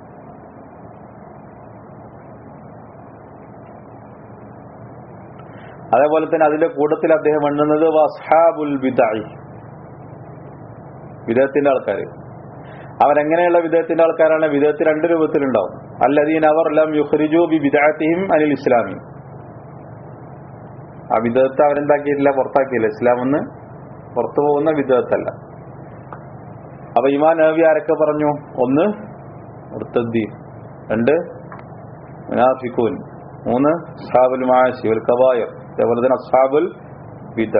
അതേപോലെ തന്നെ അതിന്റെ കൂട്ടത്തിൽ അദ്ദേഹം എണ്ണുന്നത് വസ്ഹാബുൽ ബിദായി വിദേഹത്തിന്റെ ആൾക്കാർ അവരെങ്ങനെയുള്ള വിദേഹത്തിന്റെ ആൾക്കാരാണ് വിദേഹത്തിൽ രണ്ട് രൂപത്തിലുണ്ടാവും അല്ലദീൻ അവർ എല്ലാം യുഹ്രിജു ബി ബിദാത്തിഹിം അനിൽ ഇസ്ലാമി ആ വിദേഹത്തെ അവരെന്താക്കിയിട്ടില്ല പുറത്താക്കിയില്ല ഇസ്ലാം എന്ന് പുറത്തു പോകുന്ന വിദേഹത്തല്ല അപ്പൊ ഇമാൻ നബി ആരൊക്കെ പറഞ്ഞു ഒന്ന് മുർത്തദ്ദി രണ്ട് മുനാഫിക്കൂൻ മൂന്ന് സാബുൽ മാഷി വൽ കബായർ അതേപോലെ തന്നെ അസാബുൽ വിദ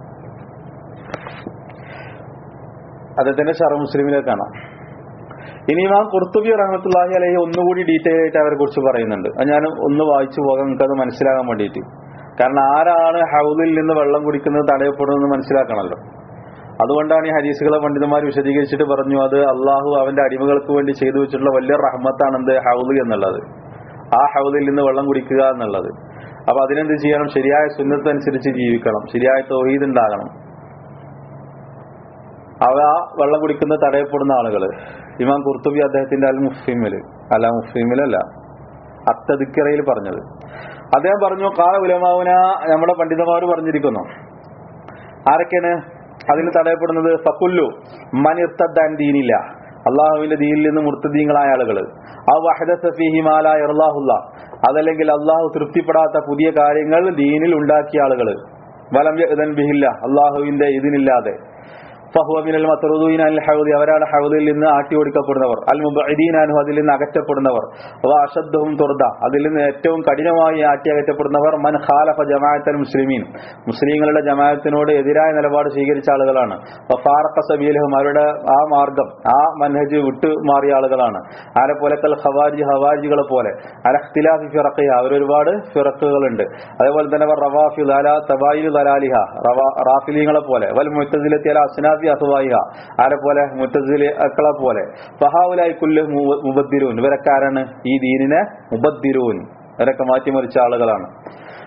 അദ്ദേഹത്തിന്റെ ഷറ മുസ്ലിമിലെ കാണാം ഇനി ഇമാം കുർത്തുബി റഹമത്തുല്ലാഹി അലഹി ഒന്നുകൂടി ഡീറ്റെയിൽ ആയിട്ട് അവരെ കുറിച്ച് പറയുന്നുണ്ട് അത് ഞാൻ ഒന്ന് വായിച്ചു പോകാം നിങ്ങൾക്ക് അത് മനസ്സിലാകാൻ വേണ്ടിയിട്ട് കാരണം ആരാണ് ഹൗദിൽ നിന്ന് വെള്ളം കുടിക്കുന്നത് തടയപ്പെടുന്നത് മനസ്സിലാക്കണമല്ലോ അതുകൊണ്ടാണ് ഈ ഹദീസുകളെ പണ്ഡിതന്മാർ വിശദീകരിച്ചിട്ട് പറഞ്ഞു അത് അള്ളാഹു അവന്റെ അടിമകൾക്ക് വേണ്ടി ചെയ്തു വെച്ചിട്ടുള്ള വലിയ റഹ്മത്താണ് എന്ത് ഹൗദ് എന്നുള്ളത് ആ ഹൗദിൽ നിന്ന് വെള്ളം കുടിക്കുക എന്നുള്ളത് അപ്പൊ അതിനെന്ത് ചെയ്യണം ശരിയായ സുന്നത്ത് അനുസരിച്ച് ജീവിക്കണം ശരിയായ തൗഹീദ് ഉണ്ടാകണം അവ ആ വെള്ളം കുടിക്കുന്ന തടയപ്പെടുന്ന ആളുകള് ഇമാം കുർത്തുബി അദ്ദേഹത്തിന്റെ അൽ മുഫീമില് അല്ല മുഫീമിലല്ല അത്തദിക്കറയിൽ പറഞ്ഞത് അദ്ദേഹം പറഞ്ഞു കാല ഉലമാവുന നമ്മുടെ പണ്ഡിതന്മാർ പറഞ്ഞിരിക്കുന്നു ആരൊക്കെയാണ് അതിന് തടയപ്പെടുന്നത് ഫക്കുല്ലു മനിർത്തദ്ദാൻ ദീനില്ല അള്ളാഹുവിന്റെ ദീനിൽ നിന്ന് മുർത്തദീങ്ങളായ ആളുകൾ ആ വഹദഫിഹിമാല ഇർലാഹുല്ല അതല്ലെങ്കിൽ അള്ളാഹു തൃപ്തിപ്പെടാത്ത പുതിയ കാര്യങ്ങൾ ദീനിൽ ഉണ്ടാക്കിയ ആളുകൾ വലം യഅ്ദൻ ബിഹില്ല അള്ളാഹുവിന്റെ ഇതിനില്ലാതെ ഫഹുവമിനൽ മത്തറുദീൻ അൽ ഹൗദി അവരാണ് ഹൗദിൽ നിന്ന് ആട്ടി ഓടിക്കപ്പെടുന്നവർ അൽ മുബീനാനു അതിൽ നിന്ന് അകറ്റപ്പെടുന്നവർ അഷദ്ദും തുർദ അതിൽ നിന്ന് ഏറ്റവും കഠിനമായി ആട്ടി അകറ്റപ്പെടുന്നവർ മൻ ഖാലഫ ജമാഅത്തൽ മുസ്ലിമീൻ മുസ്ലിങ്ങളുടെ ജമാഅത്തിനോട് എതിരായ നിലപാട് സ്വീകരിച്ച ആളുകളാണ് ഫാറഖ സബീലഹും അവരുടെ ആ മാർഗം ആ മൻഹജ് വിട്ടു മാറിയ ആളുകളാണ് ആരെ പോലെ കൽ ഖവാരിജ് ഹവാരിജികളെ പോലെ അൽ ഇഖ്തിലാഫി ഫിറഖിയ അവരൊരുപാട് ഫിറക്കുകളുണ്ട് അതേപോലെ തന്നെ റവാഫി ദലാ തബായിൽ ദലാലിഹ റാഫിലിങ്ങളെ പോലെ വൽ മുത്തസിലത്തി അല അസ്നാഫി അസുവായിഹ ആരെ പോലെ മുത്തസിലെ പോലെ ഫഹാവുലായി കുല്ല് മുബദ്ദിരൂൻ ഇവരൊക്കെ ആരാണ് ഈ ദീനിനെ മുബദ്ദിരൂൻ ഇവരൊക്കെ മാറ്റിമറിച്ച ആളുകളാണ്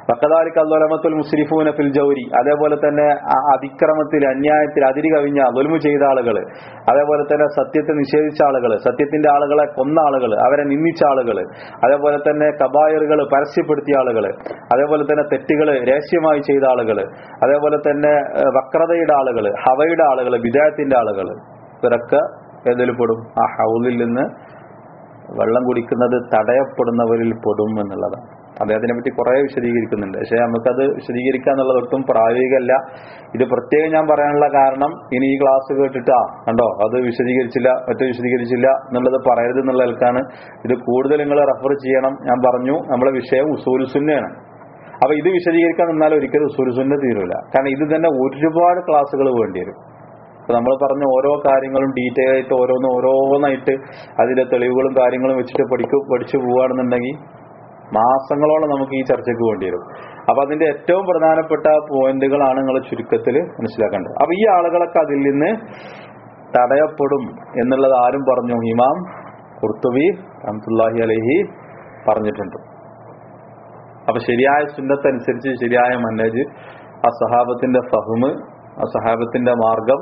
വക്കദാലിക്ക് അദ്വലമത്തുൽ മുസ്ലിഫൂന ഫിൽ ജൗരി അതേപോലെ തന്നെ അ- അതിക്രമത്തിൽ അന്യായത്തിൽ അതിരി കവിഞ്ഞ ദുൽമു ചെയ്ത ആളുകൾ അതേപോലെ തന്നെ സത്യത്തെ നിഷേധിച്ച ആളുകൾ സത്യത്തിന്റെ ആളുകളെ കൊന്ന ആളുകൾ അവരെ നിന്ദിച്ച ആളുകൾ അതേപോലെ തന്നെ കബായറുകൾ പരസ്യപ്പെടുത്തിയ ആളുകൾ അതേപോലെ തന്നെ തെറ്റുകൾ രഹസ്യമായി ചെയ്ത ആളുകൾ അതേപോലെ തന്നെ ഏഹ്, വക്രതയുടെ ആളുകൾ ഹവയുടെ ആളുകൾ വിദേഹത്തിന്റെ ആളുകൾ ഇവരൊക്കെ ഏതിൽ പെടും ആ ഹൗലിൽ നിന്ന് വെള്ളം കുടിക്കുന്നത് തടയപ്പെടുന്നവരിൽ പെടും എന്നുള്ളതാണ് അദ്ദേഹത്തിനെ പറ്റി കുറെ വിശദീകരിക്കുന്നുണ്ട് പക്ഷെ നമുക്കത് വിശദീകരിക്കുക എന്നുള്ളത് ഒട്ടും പ്രായോഗികമല്ല ഇത് പ്രത്യേകം ഞാൻ പറയാനുള്ള കാരണം ഇനി ഈ ക്ലാസ് കേട്ടിട്ട് ആ കണ്ടോ അത് വിശദീകരിച്ചില്ല മറ്റു വിശദീകരിച്ചില്ല എന്നുള്ളത് പറയരുത് എന്നുള്ള നിലക്കാണ് ഇത് കൂടുതൽ നിങ്ങൾ റെഫർ ചെയ്യണം ഞാൻ പറഞ്ഞു നമ്മളെ വിഷയം ഉസൂൽ സുന്നയാണ് അപ്പൊ ഇത് വിശദീകരിക്കാൻ നിന്നാൽ ഒരിക്കലും ഉസൂൽ സുന്ന തീരൂല കാരണം ഇത് തന്നെ ഒരുപാട് ക്ലാസ്സുകൾ വേണ്ടി വരും അപ്പൊ നമ്മൾ പറഞ്ഞ ഓരോ കാര്യങ്ങളും ഡീറ്റെയിൽ ആയിട്ട് ഓരോന്ന് ഓരോന്നായിട്ട് അതിന്റെ തെളിവുകളും കാര്യങ്ങളും വെച്ചിട്ട് പഠിക്കു പഠിച്ചു പോവുകയാണെന്നുണ്ടെങ്കിൽ മാസങ്ങളോളം നമുക്ക് ഈ ചർച്ചയ്ക്ക് വേണ്ടി വരും അപ്പൊ അതിന്റെ ഏറ്റവും പ്രധാനപ്പെട്ട പോയിന്റുകളാണ് നിങ്ങൾ ചുരുക്കത്തിൽ മനസ്സിലാക്കേണ്ടത് അപ്പൊ ഈ ആളുകളൊക്കെ അതിൽ നിന്ന് തടയപ്പെടും എന്നുള്ളത് ആരും പറഞ്ഞു ഇമാം കുർത്തുബി റഹ്മത്തുള്ളാഹി അലഹി പറഞ്ഞിട്ടുണ്ട് അപ്പൊ ശരിയായ സുന്നത്തനുസരിച്ച് ശരിയായ മന്നേജ് ആ സഹാബത്തിന്റെ ഫഹ്മ് ആ സഹാബത്തിന്റെ മാർഗം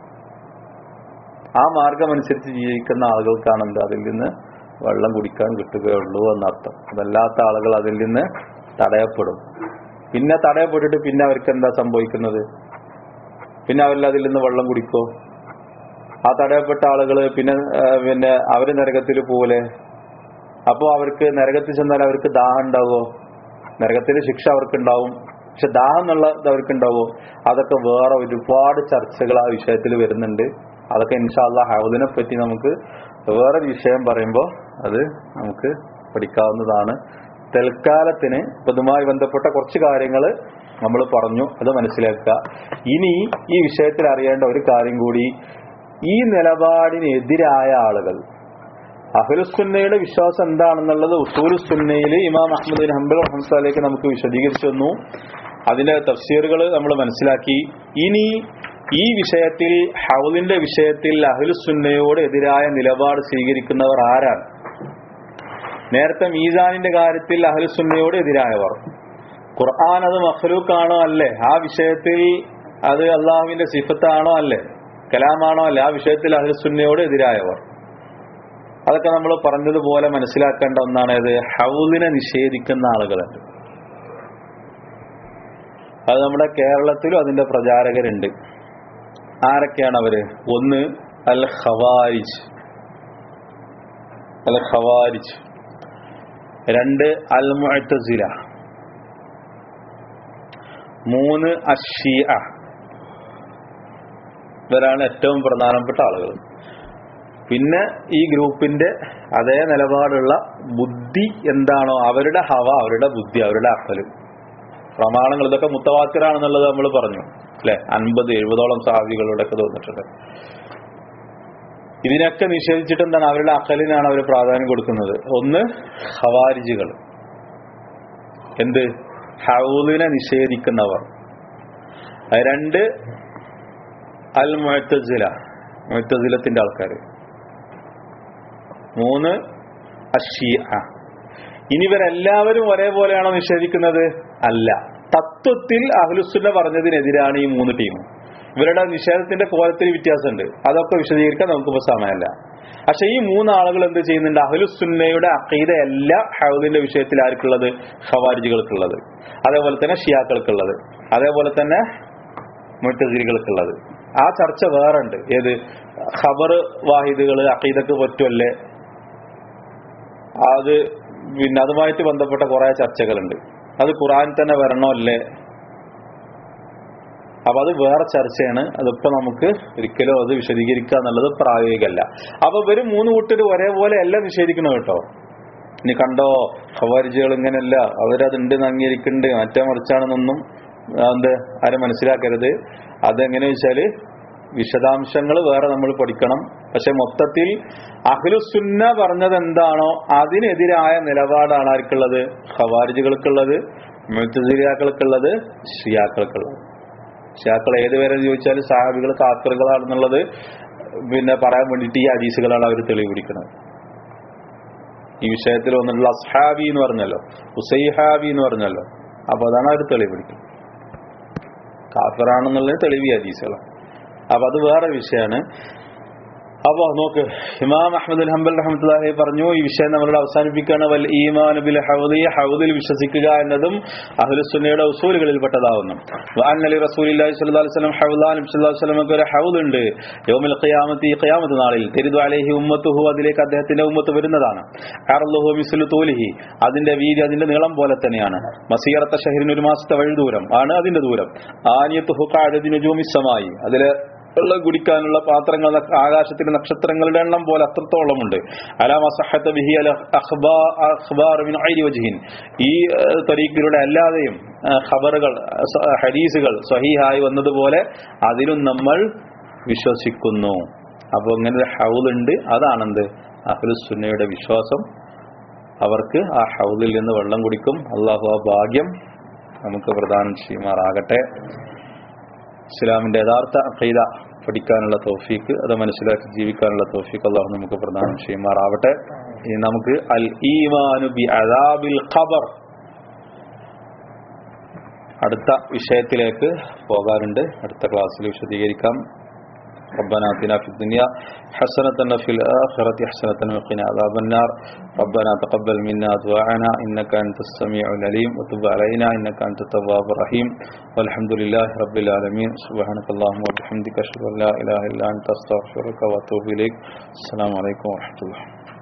ആ മാർഗം അനുസരിച്ച് ജീവിക്കുന്ന ആളുകൾക്കാണ് എന്ത് അതിൽ നിന്ന് വെള്ളം കുടിക്കാൻ കിട്ടുകയുള്ളൂ എന്നർത്ഥം അതല്ലാത്ത ആളുകൾ അതിൽ നിന്ന് തടയപ്പെടും പിന്നെ തടയപ്പെട്ടിട്ട് പിന്നെ അവർക്ക് എന്താ സംഭവിക്കുന്നത് പിന്നെ അവരിൽ അതിൽ നിന്ന് വെള്ളം കുടിക്കോ ആ തടയപ്പെട്ട ആളുകൾ പിന്നെ ആ, പിന്നെ അവര് നരകത്തിൽ പോലെ അപ്പോ അവർക്ക് നരകത്തിൽ ചെന്നാൽ അവർക്ക് ദാഹം ഉണ്ടാവോ നരകത്തിലെ ശിക്ഷ അവർക്ക് ഉണ്ടാവും പക്ഷെ ദാഹം എന്നുള്ളത് അവർക്ക് ഉണ്ടാവോ അതൊക്കെ വേറെ ഒരുപാട് ചർച്ചകൾ ആ വിഷയത്തിൽ വരുന്നുണ്ട് അതൊക്കെ ഇൻഷാല്ല ഹൗദിനെ പറ്റി നമുക്ക് വേറെ വിഷയം പറയുമ്പോൾ അത് നമുക്ക് പഠിക്കാവുന്നതാണ് തൽക്കാലത്തിന് ഇപ്പൊ ഇതുമായി ബന്ധപ്പെട്ട കുറച്ച് കാര്യങ്ങൾ നമ്മൾ പറഞ്ഞു അത് മനസ്സിലാക്കുക ഇനി ഈ വിഷയത്തിൽ അറിയേണ്ട ഒരു കാര്യം കൂടി ഈ നിലപാടിനെതിരായ ആളുകൾ അഹ്ലുസുന്നയുടെ വിശ്വാസം എന്താണെന്നുള്ളത് ഉസൂലുസുന്നയിൽ ഇമാം അഹമ്മദ് ബിൻ ഹംബൽ റഹ്മത്തുള്ളാഹിലേക്ക് നമുക്ക് വിശദീകരിച്ചു തന്നു അതിന്റെ തഫ്സീറുകൾ നമ്മൾ മനസ്സിലാക്കി ഇനി ഈ വിഷയത്തിൽ ഹൗലിന്റെ വിഷയത്തിൽ അഹ്ലുസുന്നയോട് എതിരായ നിലപാട് സ്വീകരിക്കുന്നവർ ആരാണ് നേരത്തെ മീസാനിന്റെ കാര്യത്തിൽ അഹ്ലുസുന്നയോട് എതിരായവർ ഖുർആൻ അത് മഖ്ലൂക്കാണോ അല്ലേ ആ വിഷയത്തിൽ അത് അള്ളാഹുവിന്റെ സിഫത്താണോ അല്ലേ കലാമാണോ അല്ലേ ആ വിഷയത്തിൽ അഹ്ലുസുന്നയോട് എതിരായവർ അതൊക്കെ നമ്മൾ പറഞ്ഞതുപോലെ മനസ്സിലാക്കേണ്ട ഒന്നാണ് ഇത് ഹൗലിനെ നിഷേധിക്കുന്ന ആളുകളുണ്ട് അത് നമ്മുടെ കേരളത്തിലും അതിന്റെ പ്രചാരകരുണ്ട് ആരൊക്കെയാണ് അവര് ഒന്ന് അൽ ഖവാരിജ് അൽ ഖവാരിജ് രണ്ട് അൽ മുഅ്തസില മൂന്ന് അഷിയ ഇവരാണ് ഏറ്റവും പ്രധാനപ്പെട്ട ആളുകൾ പിന്നെ ഈ ഗ്രൂപ്പിന്റെ അതേ നിലപാടുള്ള ബുദ്ധി എന്താണോ അവരുടെ ഹവ അവരുടെ ബുദ്ധി അവരുടെ അക്കലും പ്രമാണങ്ങൾ ഇതൊക്കെ മുത്തവാത്തിറാണെന്നുള്ളത് നമ്മൾ പറഞ്ഞു അല്ലെ അൻപത് എഴുപതോളം സാഹികളുടെ ഒക്കെ തോന്നിട്ടുണ്ട് ഇതിനൊക്കെ നിഷേധിച്ചിട്ട് എന്താണ് അവരുടെ അക്കലിനാണ് അവർ പ്രാധാന്യം കൊടുക്കുന്നത് ഒന്ന് ഹവാരിജികൾ എന്ത് ഹൗലിനെ നിഷേധിക്കുന്നവർ രണ്ട് അൽ മുഴത്തസില മുഴത്തസിലത്തിന്റെ ആൾക്കാർ മൂന്ന് അഷിയ ഇനി ഇവരെല്ലാവരും ഒരേപോലെയാണോ നിഷേധിക്കുന്നത് അല്ല തത്വത്തിൽ അഹ്ലുസുന്ന പറഞ്ഞതിനെതിരാണ് ഈ മൂന്ന് ടീം ഇവരുടെ നിഷേധത്തിന്റെ കോലത്തിൽ വ്യത്യാസമുണ്ട് അതൊക്കെ വിശദീകരിക്കാൻ നമുക്കിപ്പോ സമയമല്ല പക്ഷെ ഈ മൂന്ന് ആളുകൾ എന്ത് ചെയ്യുന്നുണ്ട് അഹ്ലുസുന്നയുടെ അക്കീതയല്ല ഹൗദിന്റെ വിഷയത്തിൽ ആർക്കുള്ളത് ഖവാരിജികൾക്കുള്ളത് അതേപോലെ തന്നെ ഷിയാക്കൾക്കുള്ളത് അതേപോലെ തന്നെ മുറ്റസിരികൾക്കുള്ളത് ആ ചർച്ച വേറെ ഉണ്ട് ഏത് ഖബർ വാഹിദുകൾ അക്കീദക്ക് പറ്റുമല്ലേ അത് പിന്നെ അതുമായിട്ട് ബന്ധപ്പെട്ട കുറെ ചർച്ചകളുണ്ട് അത് ഖുറാൻ തന്നെ വരണോ അല്ലേ അപ്പൊ അത് വേറെ ചർച്ചയാണ് അതിപ്പോ നമുക്ക് ഒരിക്കലും അത് വിശദീകരിക്കുക എന്നുള്ളത് പ്രായോഗികമല്ല അപ്പൊ ഇവര് മൂന്ന് കൂട്ടര് ഒരേപോലെ അല്ല നിഷേധിക്കണം കേട്ടോ ഇനി കണ്ടോ ഖവാരിജികൾ ഇങ്ങനെയല്ല അവരതുണ്ട് അംഗീകരിക്കുന്നുണ്ട് മറ്റേ മറിച്ചാണെന്നൊന്നും എന്ത് ആരും മനസ്സിലാക്കരുത് അതെങ്ങനെ വെച്ചാല് വിശദാംശങ്ങൾ വേറെ നമ്മൾ പഠിക്കണം പക്ഷെ മൊത്തത്തിൽ അഖിലുസുന്ന പറഞ്ഞത് എന്താണോ അതിനെതിരായ നിലപാടാണ് ആർക്കുള്ളത് ഖവാരിജുകൾക്കുള്ളത് മുത്തസിരിയാക്കൾക്കുള്ളത് ഷിയാക്കൾക്കുള്ളത് ഷിയാക്കൾ ഏതുവരെ ചോദിച്ചാൽ സാഹബികൾ കാക്കറുകളാണെന്നുള്ളത് പിന്നെ പറയാൻ വേണ്ടിയിട്ട് ഈ ഹദീസുകളാണ് അവർ തെളിവ് പിടിക്കുന്നത് ഈ വിഷയത്തിൽ വന്നിട്ടുള്ള അസ്ഹാബി എന്ന് പറഞ്ഞല്ലോ ഉസൈഹാബി എന്ന് പറഞ്ഞല്ലോ അപ്പൊ അതാണ് അവർ തെളിവ് പിടിക്കും കാഫിറാണെന്നുള്ളത് തെളിവ് ഹദീസുകളാണ് അപ്പൊ അത് വേറെ വിഷയമാണ് അപ്പൊ നോക്ക് ഇമാം അഹമ്മദ് ഹംബൽ റഹ്മത്തുല്ലാഹി പറഞ്ഞു ഈ വിഷയം നമ്മളോട് അവസാനിപ്പിക്കുകയാണ് വൽ ഈമാൻ ബിൽ ഹൗദി ഹൗദിൽ വിശ്വസിക്കുക എന്നതും അഹ്ലുസുന്നയുടെ ഉസൂലുകളിൽപ്പെട്ടതാവുന്നു വഅൻ അലി റസൂലുള്ളാഹി സ്വല്ലല്ലാഹു അലൈഹി വസല്ലം ഹൗദാൻ നബി സല്ലല്ലാഹു അലൈഹി വസല്ലമക്ക് ഒരു ഹൗദ് ഉണ്ട് യൗമുൽ ഖിയാമത്തി ഖിയാമത്ത് നാളിൽ തെരിദു അലൈഹി ഉമ്മത്തുഹു അതിലേക്ക് അദ്ദേഹത്തിന്റെ ഉമ്മത്ത് വരുന്നതാണ് അർലുഹു മിസ്ലു തൂലിഹി അതിന്റെ വീതി അതിന്റെ നീളം പോലെ തന്നെയാണ് മസീറത്ത ഷഹരിന് ഒരു മാസത്തെ വഴി ദൂരം ആണ് അതിന്റെ ദൂരം ആനിയത്തുഹു ഖഅദദിനു ജൂമിസ്സമായി അതില് വെള്ളം കുടിക്കാനുള്ള പാത്രങ്ങൾ നക്ഷ- ആകാശത്തിലെ നക്ഷത്രങ്ങളുടെ എണ്ണം പോലെ അത്രത്തോളമുണ്ട് അലാമ സഹത്ത ബിഹി അൽ അഖ്ബാ- അഖ്ബാർ മിൻ ഐരി വജ്ഹിൻ ഈ ഏഹ്, തരീഖിലൂടെ അല്ലാതെയും ഏഹ്, ഖബറുകൾ സ- ഹദീസുകൾ സ്വഹീഹായി വന്നതുപോലെ അതിലും നമ്മൾ വിശ്വസിക്കുന്നു അപ്പോൾ ഇങ്ങനെ ഒരു ഹൗലുണ്ട് അതാണെന്ത് അഹ്ലുസുന്നയുടെ വിശ്വാസം അവർക്ക് ആ ഹൗലിൽ നിന്ന് വെള്ളം കുടിക്കും അള്ളാഹു ആ ഭാഗ്യം നമുക്ക് പ്രദാനം ചെയ്യുമാറാകട്ടെ ഇസ്ലാമിന്റെ യഥാർത്ഥ അഖീദ പഠിക്കാനുള്ള തോഫീക്ക് അത് മനസ്സിലാക്കി ജീവിക്കാനുള്ള തോഫീക്ക് അള്ളാഹു നമുക്ക് പ്രദാനം ചെയ്യുമാറാവട്ടെ ഇനി നമുക്ക് അൽ ഈമാനു ബി അദാബിൽ ഖബർ അടുത്ത വിഷയത്തിലേക്ക് പോകാറുണ്ട് അടുത്ത ക്ലാസ്സിൽ വിശദീകരിക്കാം ربنا آتنا في الدنيا حسنة وفي الآخرة حسنة وقنا عذاب النار ربنا تقبل منا دعاءنا إنك أنت السميع العليم وتب علينا إنك أنت التواب الرحيم والحمد لله رب العالمين سبحانك اللهم وبحمدك أشهد أن لا إله إلا أنت أستغفرك وأتوب إليك السلام عليكم ورحمة الله